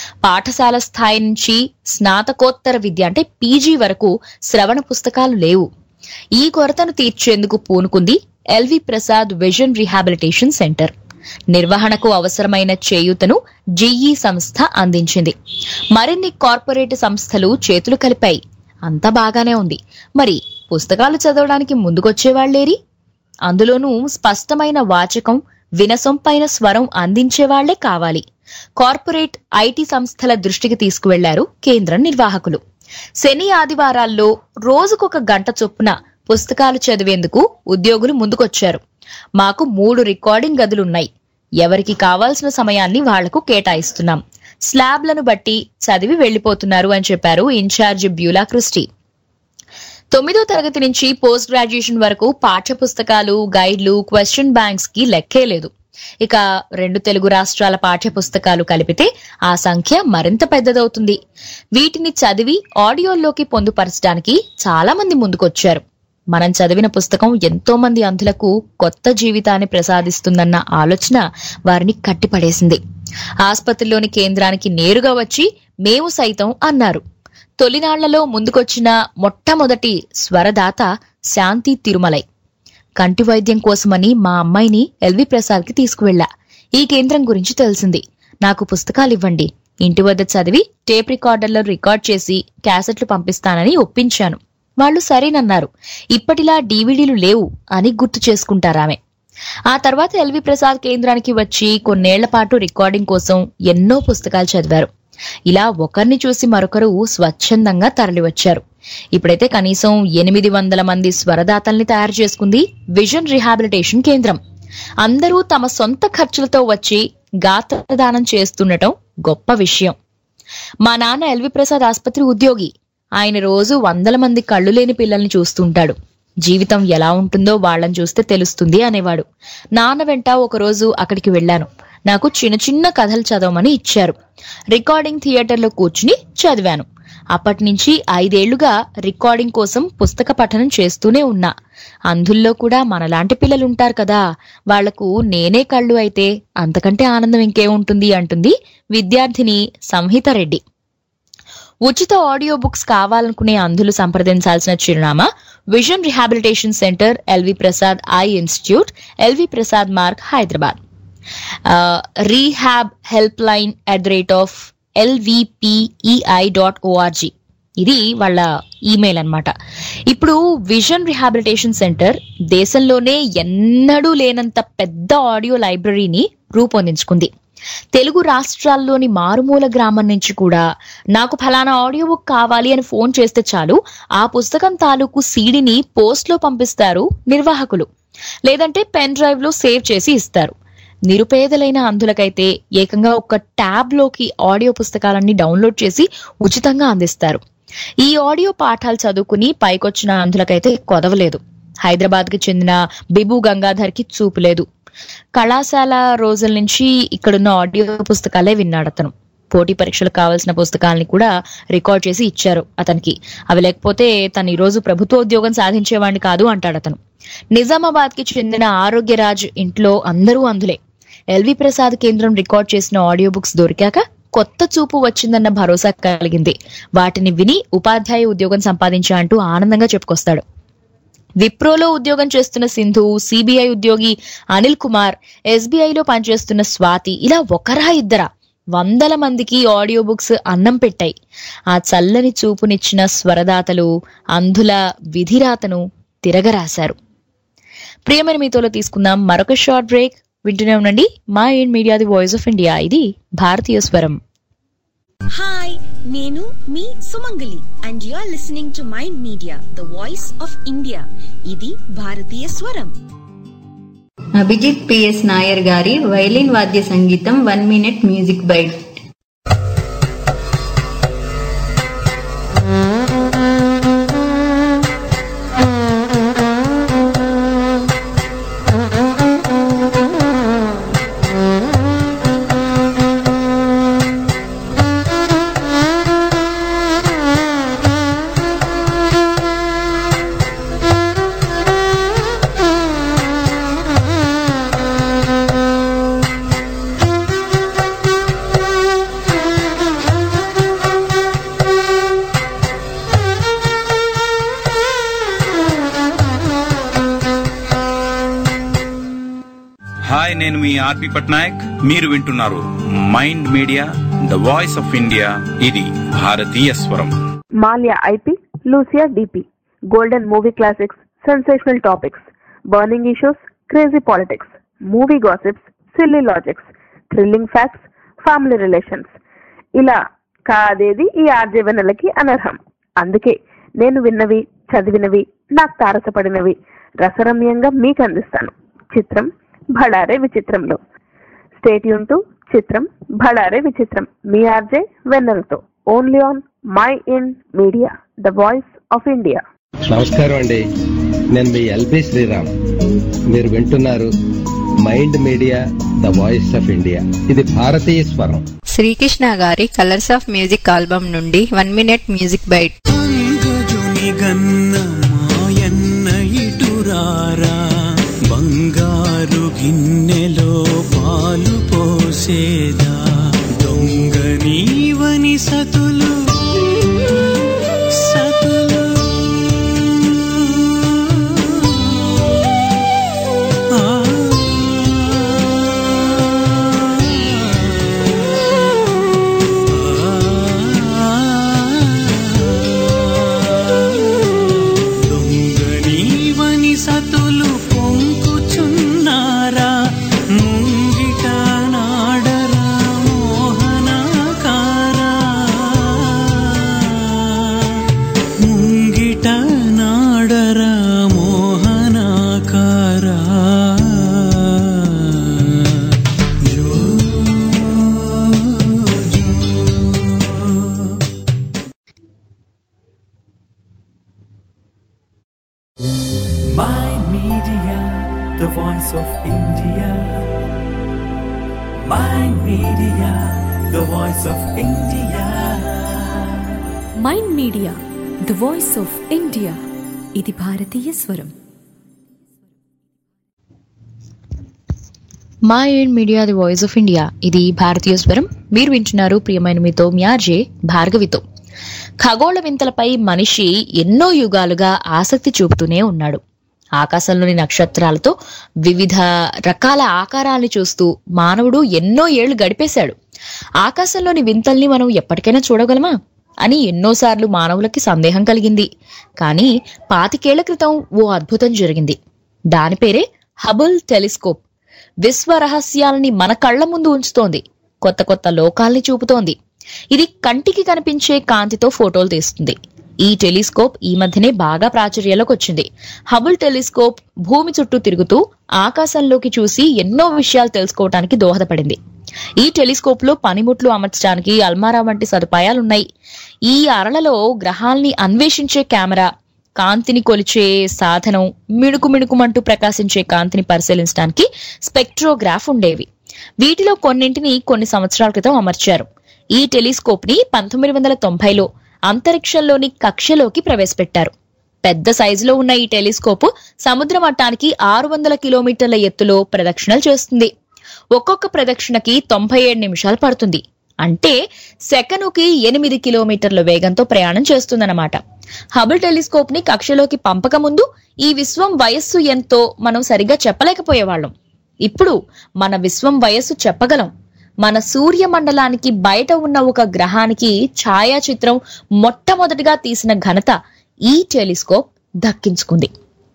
పాఠశాల స్థాయి నుంచి స్నాతకోత్తర విద్య అంటే పీజీ వరకు శ్రవణ పుస్తకాలు లేవు ఈ కొరతను తీర్చేందుకు పూనుకుంది LV Prasad vision rehabilitation centre నిర్వహణకు అవసరమైన చేయూతను జిఈ సంస్థ అందించింది మరిన్ని కార్పొరేట్ సంస్థలు చేతులు కలిపాయి అంతా బాగానే ఉంది మరి పుస్తకాలు చదవడానికి ముందుకొచ్చేవాళ్లేరి అందులోనూ స్పష్టమైన వాచకం వినసొంపైన స్వరం అందించేవాళ్లే కావాలి కార్పొరేట్ ఐటీ సంస్థల దృష్టికి తీసుకువెళ్లారు కేంద్ర నిర్వాహకులు శని ఆదివారాల్లో రోజుకొక గంట చొప్పున పుస్తకాలు చదివేందుకు ఉద్యోగులు ముందుకొచ్చారు మాకు మూడు రికార్డింగ్ గదులున్నాయి ఎవరికి కావాల్సిన సమయాన్ని వాళ్లకు కేటాయిస్తున్నాం స్లాబ్లను బట్టి చదివి వెళ్లిపోతున్నారు అని చెప్పారు ఇన్ఛార్జ్ బ్యూలా క్రిస్టీ తొమ్మిదో తరగతి నుంచి పోస్ట్ గ్రాడ్యుయేషన్ వరకు పాఠ్య పుస్తకాలు గైడ్లు క్వశ్చన్ బ్యాంక్స్ కి లెక్కే లేదు ఇక రెండు తెలుగు రాష్ట్రాల పాఠ్య పుస్తకాలు కలిపితే ఆ సంఖ్య మరింత పెద్దదవుతుంది వీటిని చదివి ఆడియోల్లోకి పొందుపరచడానికి చాలా మంది ముందుకొచ్చారు మనం చదివిన పుస్తకం ఎంతో మంది అంధులకు కొత్త జీవితాన్ని ప్రసాదిస్తుందన్న ఆలోచన వారిని కట్టిపడేసింది ఆసుపత్రిలోని కేంద్రానికి నేరుగా వచ్చి మేము సైతం అన్నారు తొలినాళ్లలో ముందుకొచ్చిన మొట్టమొదటి స్వరదాత శాంతి తిరుమలై కంటి వైద్యం కోసమని మా అమ్మాయిని ఎల్వి ప్రసాద్ కి తీసుకువెళ్ళా ఈ కేంద్రం గురించి తెలిసింది నాకు పుస్తకాలు ఇవ్వండి ఇంటి వద్ద చదివి టేప్ రికార్డర్లో రికార్డ్ చేసి క్యాసెట్లు పంపిస్తానని ఒప్పించాను వాళ్ళు సరేనన్నారు ఇప్పటిలా డీవీడీలు లేవు అని గుర్తు చేసుకుంటారామె ఆ తర్వాత ఎల్వి ప్రసాద్ కేంద్రానికి వచ్చి కొన్నేళ్ల పాటు రికార్డింగ్ కోసం ఎన్నో పుస్తకాలు చదివారు ఇలా ఒకరిని చూసి మరొకరు స్వచ్ఛందంగా తరలివచ్చారు ఇప్పుడైతే కనీసం ఎనిమిది వందల మంది స్వరదాతల్ని తయారు చేసుకుంది విజన్ రిహాబిలిటేషన్ కేంద్రం అందరూ తమ సొంత ఖర్చులతో వచ్చి గాత్రదానం చేస్తుండటం గొప్ప విషయం మా నాన్న ఎల్వి ప్రసాద్ ఆసుపత్రి ఉద్యోగి ఆయన రోజు వందల మంది కళ్ళు లేని పిల్లల్ని చూస్తుంటాడు జీవితం ఎలా ఉంటుందో వాళ్ళని చూస్తే తెలుస్తుంది అనేవాడు నాన్న వెంట ఒకరోజు అక్కడికి వెళ్ళాను నాకు చిన్న చిన్న కథలు చదవమని ఇచ్చారు రికార్డింగ్ థియేటర్లో కూర్చుని చదివాను అప్పటి నుంచి ఐదేళ్లుగా రికార్డింగ్ కోసం పుస్తక పఠనం చేస్తూనే ఉన్నా అంధుల్లో కూడా మనలాంటి పిల్లలు ఉంటారు కదా వాళ్లకు నేనే కళ్ళు అయితే అంతకంటే ఆనందం ఇంకేముంటుంది అంటుంది విద్యార్థిని సంహిత రెడ్డి ఉచిత ఆడియో బుక్స్ కావాలనుకునే అంధులు సంప్రదించాల్సిన చిరునామా vision rehabilitation centre LV Prasad eye institute LV Prasad Marg Hyderabad rehab helpline at the rate of LVPEI dot org ఇది వాళ్ళ ఈమెయిల్ అన్నమాట ఇప్పుడు విజన్ రిహాబిలిటేషన్ సెంటర్ దేశంలోనే ఎన్నడూ లేనంత పెద్ద ఆడియో లైబ్రరీని రూపొందించుకుంది తెలుగు రాష్ట్రాల్లోని మారుమూల గ్రామం నుంచి కూడా నాకు ఫలానా ఆడియో బుక్ కావాలి అని ఫోన్ చేస్తే చాలు ఆ పుస్తకం తాలూకు సీడీని పోస్ట్ లో పంపిస్తారు నిర్వాహకులు లేదంటే పెన్ డ్రైవ్ లో సేవ్ చేసి ఇస్తారు నిరుపేదలైన అంధులకైతే ఏకంగా ఒక ట్యాబ్ లోకి ఆడియో పుస్తకాలన్నీ డౌన్లోడ్ చేసి ఉచితంగా అందిస్తారు ఈ ఆడియో పాఠాలు చదువుకుని పైకొచ్చిన అంధులకైతే కొదవలేదు హైదరాబాద్ కి చెందిన బిబు గంగాధర్ కి చూపు లేదు కళాశాల రోజుల నుంచి ఇక్కడున్న ఆడియో పుస్తకాలే విన్నాడు అతను పోటీ పరీక్షలకు కావాల్సిన పుస్తకాలని కూడా రికార్డ్ చేసి ఇచ్చారు అతనికి అవి లేకపోతే తను ఈ రోజు ప్రభుత్వ ఉద్యోగం సాధించేవాడిని కాదు అంటాడు అతను నిజామాబాద్ కి చెందిన ఆరోగ్యరాజ్ ఇంట్లో అందరూ అందులే ఎల్వి ప్రసాద్ కేంద్రం రికార్డ్ చేసిన ఆడియో బుక్స్ దొరికాక కొత్త చూపు వచ్చిందన్న భరోసా కలిగింది వాటిని విని ఉపాధ్యాయ ఉద్యోగం సంపాదించా అంటూ ఆనందంగా చెప్పుకొస్తాడు విప్రోలో ఉద్యోగం చేస్తున్న సింధు సిబిఐ ఉద్యోగి అనిల్ కుమార్ ఎస్బీఐలో పనిచేస్తున్న స్వాతి ఇలా ఒకరా ఇద్దరా వందల మందికి ఆడియో బుక్స్ అన్నం పెట్టాయి ఆ చల్లని చూపునిచ్చిన స్వరదాతలు అంధుల విధిరాతను తిరగరాశారు ప్రియమైన మీతోలో తీసుకుందాం మరొక షార్ట్ బ్రేక్ వింటూనే ఉండండి Mind Media the voice of India ఇది భారతీయ స్వరం హాయ్ నేను మీ Sumangali and you are listening to Mind Media the voice of India ఇది భారతీయ స్వరం అభిజిత్ పిఎస్ నాయర్ గారి వైలిన్ వాద్య సంగీతం one minute music bite hi నేను మీ ఆర్పి పట్నాయక్ మీరు వింటున్నారు Mind Media the voice of India ఇది భారతీయ స్వరం మాల్యా ఐపి లూసియా డిపి golden movie classics sensational topics burning issues crazy politics movie gossips silly logics thrilling facts family relations ఇలా కాదేది ఈ ఆర్జీవనలకి అనర్హం అందుకే నేను విన్నవి చదివినవి నాకు తారసపడినవి రసరమ్యంగా మీకు అందిస్తాను చిత్రం భడారే విచిత్రంలో స్టేట్ యూన్ టు చిత్రం భడారే విచిత్రం మీ ఆర్జే వెన్నెలతో only on Mind Media the voice of India నమస్కారం అండి నేను మీ ఎల్బి శ్రీరామ్ మీరు వింటున్నారు Mind Media the voice of India ఇది భారతీయ స్వరం శ్రీకృష్ణ గారి కలర్స్ ఆఫ్ మ్యూజిక్ ఆల్బమ్ నుండి వన్ మినిట్ మ్యూజిక్ బైట్ అంగజుని గన్న మాయన్న ఇటురారా బంగారు గిన్నెలో పాలు పోసేదా దొంగ నీవని సతులు సతులు ఆ దొంగనీవని సతులు పొంకుచున్నారా ముంగిట నాడరా మోహనాకారా ముంగిట నాడరా మోహనాకారా జో My Media, the voice of India. My Media, the voice of India. Mind Media the voice of India ఇది భారతీయ స్వరం Mind Media the voice of India ఇది భారతీయ స్వరం మీరు వింటున్నారు ప్రియమైన మీతో మ్యార్జే భార్గవితో ఖగోళ వింతలపై మనిషి ఎన్నో యుగాలుగా ఆసక్తి చూపుతూనే ఉన్నాడు ఆకాశంలోని నక్షత్రాలతో వివిధ రకాల ఆకారాల్ని చూస్తూ మానవుడు ఎన్నో ఏళ్లు గడిపేశాడు ఆకాశంలోని వింతల్ని మనం ఎప్పటికైనా చూడగలమా అని ఎన్నోసార్లు మానవులకి సందేహం కలిగింది కానీ పాతికేళ్ల క్రితం ఓ అద్భుతం జరిగింది దాని పేరే హబుల్ టెలిస్కోప్ విశ్వ రహస్యాలని మన కళ్ల ముందు ఉంచుతోంది కొత్త కొత్త లోకాల్ని చూపుతోంది ఇది కంటికి కనిపించే కాంతితో ఫోటోలు తీస్తుంది ఈ టెలిస్కోప్ ఈ మధ్యనే బాగా ప్రాచుర్యంలోకి వచ్చింది హబుల్ టెలిస్కోప్ భూమి చుట్టూ తిరుగుతూ ఆకాశంలోకి చూసి ఎన్నో విషయాలు తెలుసుకోవడానికి దోహదపడింది ఈ టెలిస్కోప్ లో పనిముట్లు అమర్చడానికి అల్మారా వంటి సదుపాయాలున్నాయి ఈ అరలలో గ్రహాల్ని అన్వేషించే కెమెరా కాంతిని కొలిచే సాధనం మిణుకు మిణుకుమంటూ ప్రకాశించే కాంతిని పరిశీలించడానికి స్పెక్ట్రోగ్రాఫ్ ఉండేవి వీటిలో కొన్నింటిని కొన్ని సంవత్సరాల క్రితం అమర్చారు ఈ టెలిస్కోప్ ని పంతొమ్మిది వందల తొంభైలో అంతరిక్షంలోని కక్షలోకి ప్రవేశపెట్టారు పెద్ద సైజులో ఉన్న ఈ టెలిస్కోప్ సముద్ర మట్టానికి ఆరు వందల కిలోమీటర్ల ఎత్తులో ప్రదక్షిణలు చేస్తుంది ఒక్కొక్క ప్రదక్షిణకి తొంభై ఏడు నిమిషాలు పడుతుంది అంటే సెకనుకి ఎనిమిది కిలోమీటర్ల వేగంతో ప్రయాణం చేస్తుందన్నమాట హబుల్ టెలిస్కోప్ ని కక్షలోకి పంపక ముందు ఈ విశ్వం వయస్సు ఎంతో మనం సరిగ్గా చెప్పలేకపోయేవాళ్ళం ఇప్పుడు మన విశ్వం వయస్సు చెప్పగలం మన సూర్య మండలానికి బయట ఉన్న ఒక గ్రహానికి ఛాయాచిత్రం మొట్టమొదటిగా తీసిన ఘనత ఈ టెలిస్కోప్ దక్కించుకుంది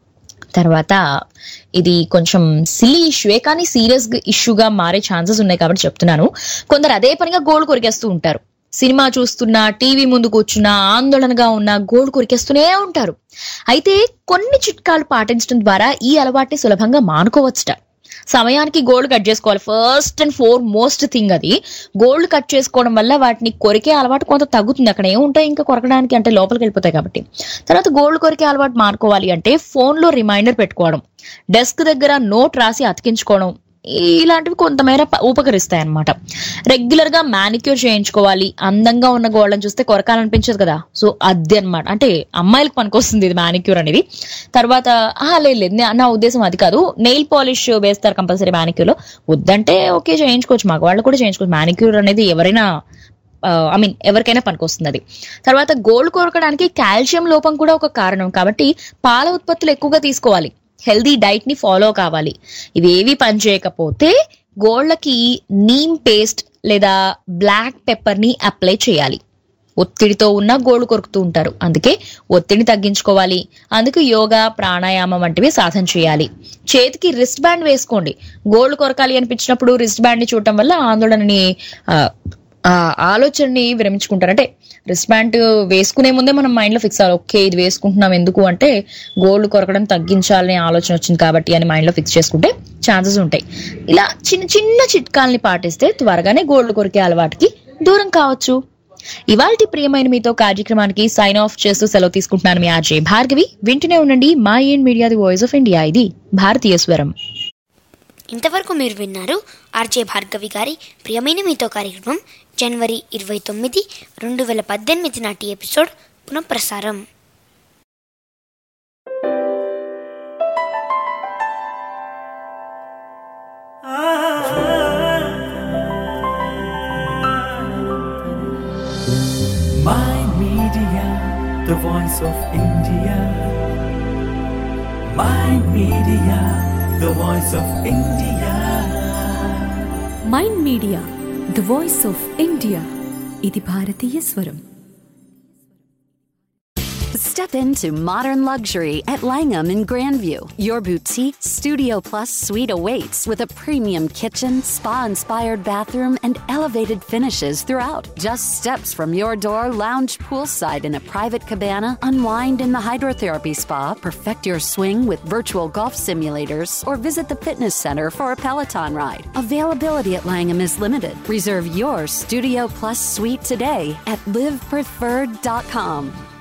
తర్వాత ఇది కొంచెం సిలీ ఇష్యూయే కానీ సీరియస్ ఇష్యూగా మారే ఛాన్సెస్ ఉన్నాయి కాబట్టి చెప్తున్నాను కొందరు అదే పనిగా గోల్డ్ కొరికేస్తూ ఉంటారు సినిమా చూస్తున్నా టీవీ ముందు కూర్చున్నా ఆందోళనగా ఉన్న గోల్డ్ కొరికేస్తూనే ఉంటారు అయితే కొన్ని చిట్కాలు పాటించడం ద్వారా ఈ అలవాటుని సులభంగా మానుకోవచ్చుట సమయానికి గోల్డ్ కట్ చేసుకోవాలి first and foremost thing అది గోల్డ్ కట్ చేసుకోవడం వల్ల వాటిని కొరికే అలవాటు కొంత తగ్గుతుంది అక్కడ ఏముంటాయి ఇంకా కొరకడానికి అంటే లోపలికి వెళ్ళిపోతాయి కాబట్టి తర్వాత గోల్డ్ కొరికే అలవాటు మానుకోవాలి అంటే ఫోన్ లో రిమైండర్ పెట్టుకోవడం డెస్క్ దగ్గర నోట్ రాసి అతికించుకోవడం ఇలాంటివి కొంతమేర ప- ఉపకరిస్తాయి అనమాట రెగ్యులర్ గా మానిక్యూర్ చేయించుకోవాలి అందంగా ఉన్న గోళ్ళని చూస్తే కొరకాలనిపించదు కదా సో అది అన్నమాట అంటే అమ్మాయిలకు పనికొస్తుంది ఇది మానిక్యూర్ అనేది తర్వాత ఆహా, లేదు లేదు నా- నా ఉద్దేశం అది కాదు నెయిల్ పాలిష్ వేస్తారు కంపల్సరీ మానిక్యూర్ లో వద్దంటే ఓకే చేయించుకోవచ్చు మగవాళ్ళు కూడా చేయించుకోవచ్చు మానిక్యూర్ అనేది ఎవరైనా ఐ మీన్ ఎవరికైనా పనికొస్తుంది అది తర్వాత గోల్డ్ కొరకడానికి కాల్షియం లోపం కూడా ఒక కారణం కాబట్టి పాల ఉత్పత్తులు ఎక్కువగా తీసుకోవాలి హెల్దీ డైట్ ని ఫాలో కావాలి ఇవేవి పనిచేయకపోతే గోళ్ళకి నీమ్ పేస్ట్ లేదా బ్లాక్ పెప్పర్ ని అప్లై చేయాలి ఒత్తిడితో ఉన్న గోళ్ళు కొరుకుతూ ఉంటారు అందుకే ఒత్తిడిని తగ్గించుకోవాలి అందుకు యోగా ప్రాణాయామం వంటివి సాధన చేయాలి చేతికి రిస్ట్ బ్యాండ్ వేసుకోండి గోల్డ్ కొరకాలి అనిపించినప్పుడు రిస్ట్ బ్యాండ్ ని చూడటం వల్ల ఆందోళనని ఆ, ఆ ఆలోచనని విరమించుకుంటారు అంటే రిస్ట్ బ్యాండ్ వేసుకునే ముందే మనం మైండ్ లో ఫిక్స్ అవ్వాలి ఓకే ఇది వేసుకుంటున్నాం ఎందుకు అంటే గోల్డ్ కొరకడం తగ్గించాలనే ఆలోచన వచ్చింది కాబట్టి అని మైండ్ లో ఫిక్స్ చేసుకుంటే ఛాన్సెస్ ఉంటాయి ఇలా చిన్న చిన్న చిట్కాల్ని పాటిస్తే త్వరగానే గోల్డ్ కొరికే అలవాటుకి దూరం కావచ్చు ఇవాల్టి ప్రియమైన మీతో కార్యక్రమానికి సైన్ ఆఫ్ చేస్తూ సెలవు తీసుకుంటున్నాను మీ ఆర్జే భార్గవి వింటూనే ఉండండి Mind Media the voice of India ఇది భారతీయ స్వరం ఇంతవరకు మీరు విన్నారు ఆర్జే భార్గవి గారి ప్రియమైన మీతో కార్యక్రమం జనవరి ఇరవై తొమ్మిది రెండు వేల పద్దెనిమిది నాటి ఎపిసోడ్ పునఃప్రసారం My Media, the voice of India. My Media, the voice of India. Mind Media the voice of India ఇది భారతీయ స్వరం Step into modern luxury at Langham in Grandview. Your boutique Studio Plus suite awaits with a premium kitchen, spa inspired bathroom, and elevated finishes throughout. Just steps from your door, lounge poolside in a private cabana, unwind in the hydrotherapy spa, perfect your swing with virtual golf simulators, or visit the fitness center for a Peloton ride. Availability at Langham is limited. Reserve your Studio Plus suite today at livepreferred.com.